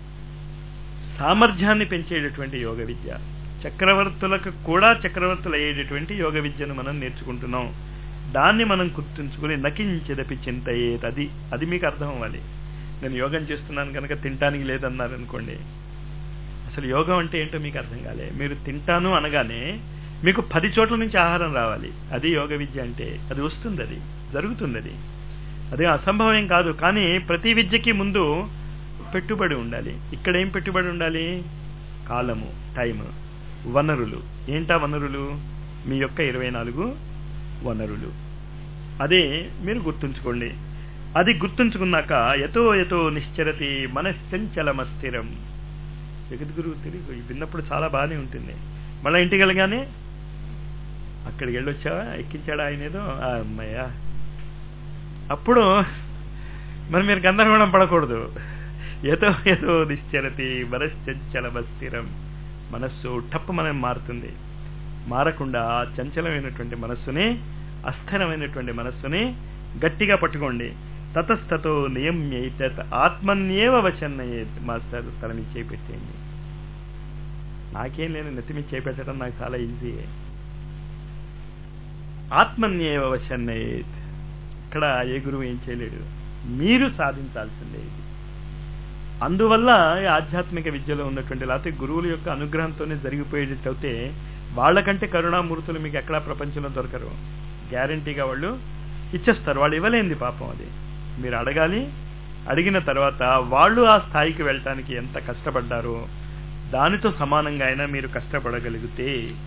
సామర్థ్యాన్ని పెంచేటటువంటి యోగ విద్య చక్రవర్తులకు కూడా చక్రవర్తులు అయ్యేటటువంటి యోగ విద్యను మనం నేర్చుకుంటున్నాం దాన్ని మనం గుర్తుంచుకుని నకించెదపి చింతయేది అది అది మీకు అర్థం అవ్వాలి నేను యోగం చేస్తున్నాను కనుక తింటానికి లేదన్నారు అనుకోండి అసలు యోగం అంటే ఏంటో మీకు అర్థం కాలే మీరు తింటాను అనగానే మీకు పది చోట్ల నుంచి ఆహారం రావాలి అది యోగ విద్య అంటే అది వస్తుంది అది జరుగుతుంది అది అది అసంభవం కాదు కానీ ప్రతి విద్యకి ముందు పెట్టుబడి ఉండాలి ఇక్కడ ఏం పెట్టుబడి ఉండాలి కాలము టైం వనరులు ఏంటా వనరులు మీ యొక్క ఇరవై నాలుగు వనరులు అదే మీరు గుర్తుంచుకోండి అది గుర్తుంచుకున్నాక ఎతో ఎతో నిశ్చరతి మనశ్చంచలమస్థిరం జగద్గురు తిరిగి విన్నప్పుడు చాలా బాగానే ఉంటుంది మళ్ళీ ఇంటికి వెళ్ళగానే అక్కడికి వెళ్ళొచ్చావా ఎక్కించాడా ఆయన ఏదో అమ్మయ్యా అప్పుడు మరి మీరు గందరగోళం పడకూడదు ఏదో ఏదో నిశ్చరతి మనశ్చంచలమస్థిరం మనస్సు టప్పు మనం మారుతుంది మారకుండా చంచలమైనటువంటి మనస్సుని అస్థిరమైనటువంటి మనస్సుని గట్టిగా పట్టుకోండి తతస్తతో నియమ్యైతత్ ఆత్మన్యేవ వచన్నయేత్ మాస్టర్ తన మీద చేపెట్టేయండి నాకేం లేని నెత్తి మీద చేపెట్టడం నాకు చాలా ఈజీ ఆత్మన్యేవ వచన్నయేత్ ఇక్కడ ఏ గురువు ఏం చేయలేడు మీరు సాధించాల్సిందే ఇది అందువల్ల ఈ ఆధ్యాత్మిక విద్యలో ఉన్నటువంటి లేకపోతే గురువుల యొక్క అనుగ్రహంతోనే జరిగిపోయేటట్టు అయితే వాళ్ళకంటే కరుణామూర్తులు మీకు ఎక్కడా ప్రపంచంలో దొరకరు గ్యారంటీగా వాళ్ళు ఇచ్చేస్తారు వాళ్ళు ఇవ్వలేంది పాపం అది మీరు అడగాలి అడిగిన తర్వాత వాళ్ళు ఆ స్థాయికి వెళ్ళటానికి ఎంత కష్టపడ్డారో దానితో సమానంగా అయినా మీరు కష్టపడగలిగితే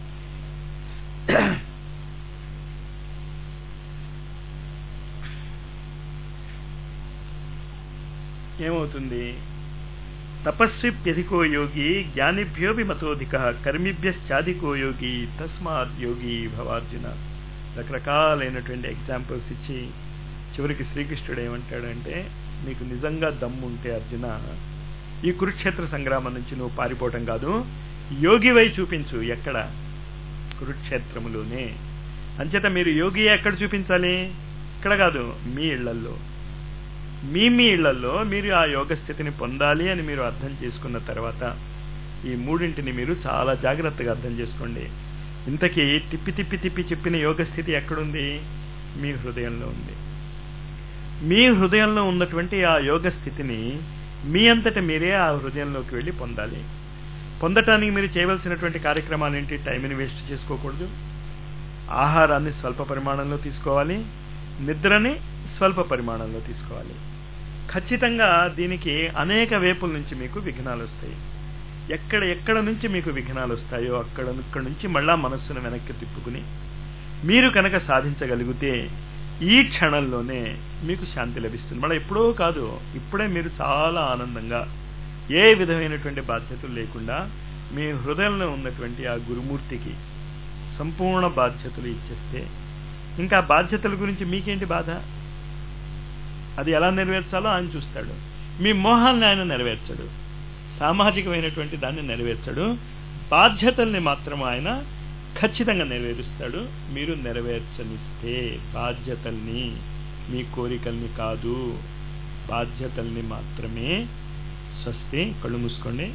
ఏమవుతుంది తపస్విప్యధికో యోగి జ్ఞానిభ్యోపి మతోధిక కర్మిభ్యశ్చాధికో యోగి తస్మాత్ యోగి భవార్జున రకరకాలైనటువంటి ఎగ్జాంపుల్స్ ఇచ్చి చివరికి శ్రీకృష్ణుడు ఏమంటాడంటే నీకు నిజంగా దమ్ము ఉంటే అర్జున ఈ కురుక్షేత్ర సంగ్రామం నుంచి నువ్వు పారిపోవటం కాదు యోగివై చూపించు ఎక్కడ కురుక్షేత్రములోనే అంచేత మీరు యోగి ఎక్కడ చూపించాలి ఇక్కడ కాదు మీ ఇళ్లల్లో మీ మీ ఇళ్లలో మీరు ఆ యోగ స్థితిని పొందాలి అని మీరు అర్థం చేసుకున్న తర్వాత ఈ మూడింటిని మీరు చాలా జాగ్రత్తగా అర్థం చేసుకోండి ఇంతకీ తిప్పి తిప్పి తిప్పి చెప్పిన యోగ స్థితి ఎక్కడుంది మీ హృదయంలో ఉంది మీ హృదయంలో ఉన్నటువంటి ఆ యోగ స్థితిని మీ అంతట మీరే ఆ హృదయంలోకి వెళ్ళి పొందాలి పొందటానికి మీరు చేయవలసినటువంటి కార్యక్రమాలు ఏంటి టైంని వేస్ట్ చేసుకోకూడదు ఆహారాన్ని స్వల్ప పరిమాణంలో తీసుకోవాలి నిద్రని స్వల్ప పరిమాణంలో తీసుకోవాలి ఖచ్చితంగా దీనికి అనేక వేపుల నుంచి మీకు విఘ్నాలు వస్తాయి ఎక్కడ ఎక్కడ నుంచి మీకు విఘ్నాలు వస్తాయో అక్కడ ఇక్కడ నుంచి మళ్ళా మనస్సును వెనక్కి తిప్పుకుని మీరు కనుక సాధించగలిగితే ఈ క్షణంలోనే మీకు శాంతి లభిస్తుంది మళ్ళీ ఎప్పుడో కాదు ఇప్పుడే మీరు చాలా ఆనందంగా ఏ విధమైనటువంటి బాధ్యతలు లేకుండా మీ హృదయంలో ఉన్నటువంటి ఆ గురుమూర్తికి సంపూర్ణ బాధ్యతలు ఇచ్చేస్తే ఇంకా బాధ్యతల గురించి మీకేంటి బాధ అది ఎలా నెరవేర్చాలో ఆయన చూస్తాడు మీ మోహాన్ని ఆయన నెరవేర్చడు సామాజికమైనటువంటి దాన్ని నెరవేర్చడు బాధ్యతల్ని మాత్రం ఆయన ఖచ్చితంగా నెరవేరుస్తాడు మీరు నెరవేర్చనిస్తే బాధ్యతల్ని మీ కోరికల్ని కాదు బాధ్యతల్ని మాత్రమే స్వస్తి కళ్ళు మూసుకోండి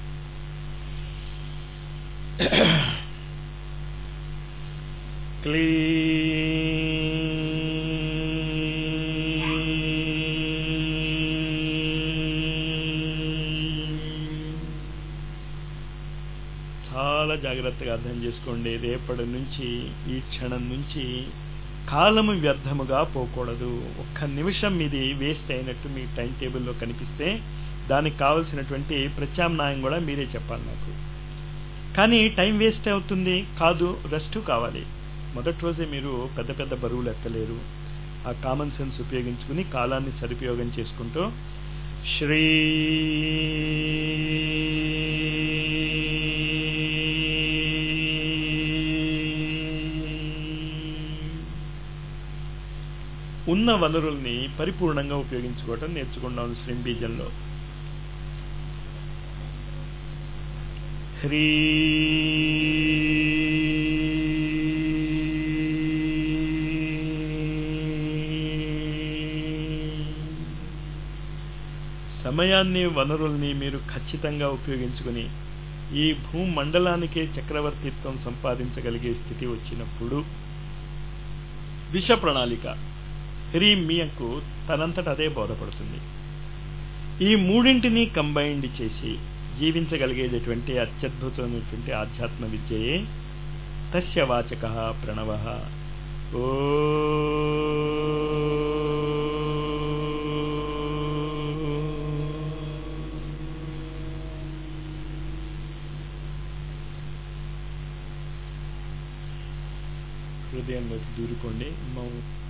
చాలా జాగ్రత్తగా అర్థం చేసుకోండి రేపటి నుంచి ఈ క్షణం నుంచి కాలము వ్యర్థముగా పోకూడదు ఒక్క నిమిషం ఇది వేస్ట్ అయినట్టు మీ టైం టేబుల్లో కనిపిస్తే దానికి కావలసినటువంటి ప్రత్యామ్నాయం కూడా మీరే చెప్పాలి నాకు కానీ టైం వేస్ట్ అవుతుంది కాదు రెస్ట్ కావాలి మొదటి రోజే మీరు పెద్ద పెద్ద బరువులు ఎత్తలేరు ఆ కామన్ సెన్స్ ఉపయోగించుకుని కాలాన్ని సదుపయోగం చేసుకుంటూ శ్రీ ఉన్న వనరుల్ని పరిపూర్ణంగా ఉపయోగించుకోవటం నేర్చుకున్నాం శ్రీం బీజంలో హ్రీ సమయాన్ని వనరుల్ని మీరు ఖచ్చితంగా ఉపయోగించుకుని ఈ భూమండలానికే చక్రవర్తిత్వం సంపాదించగలిగే స్థితి వచ్చినప్పుడు విష ప్రణాళిక హ్రీం మీయకు తనంతట అదే బోధపడుతుంది ఈ మూడింటిని కంబైండ్ చేసి జీవించగలిగేటటువంటి అత్యద్భుతమైనటువంటి ఆధ్యాత్మ విద్యయే తస్య వాచక ప్రణవ ఓ హృదయంలోకి దూరుకోండి మౌ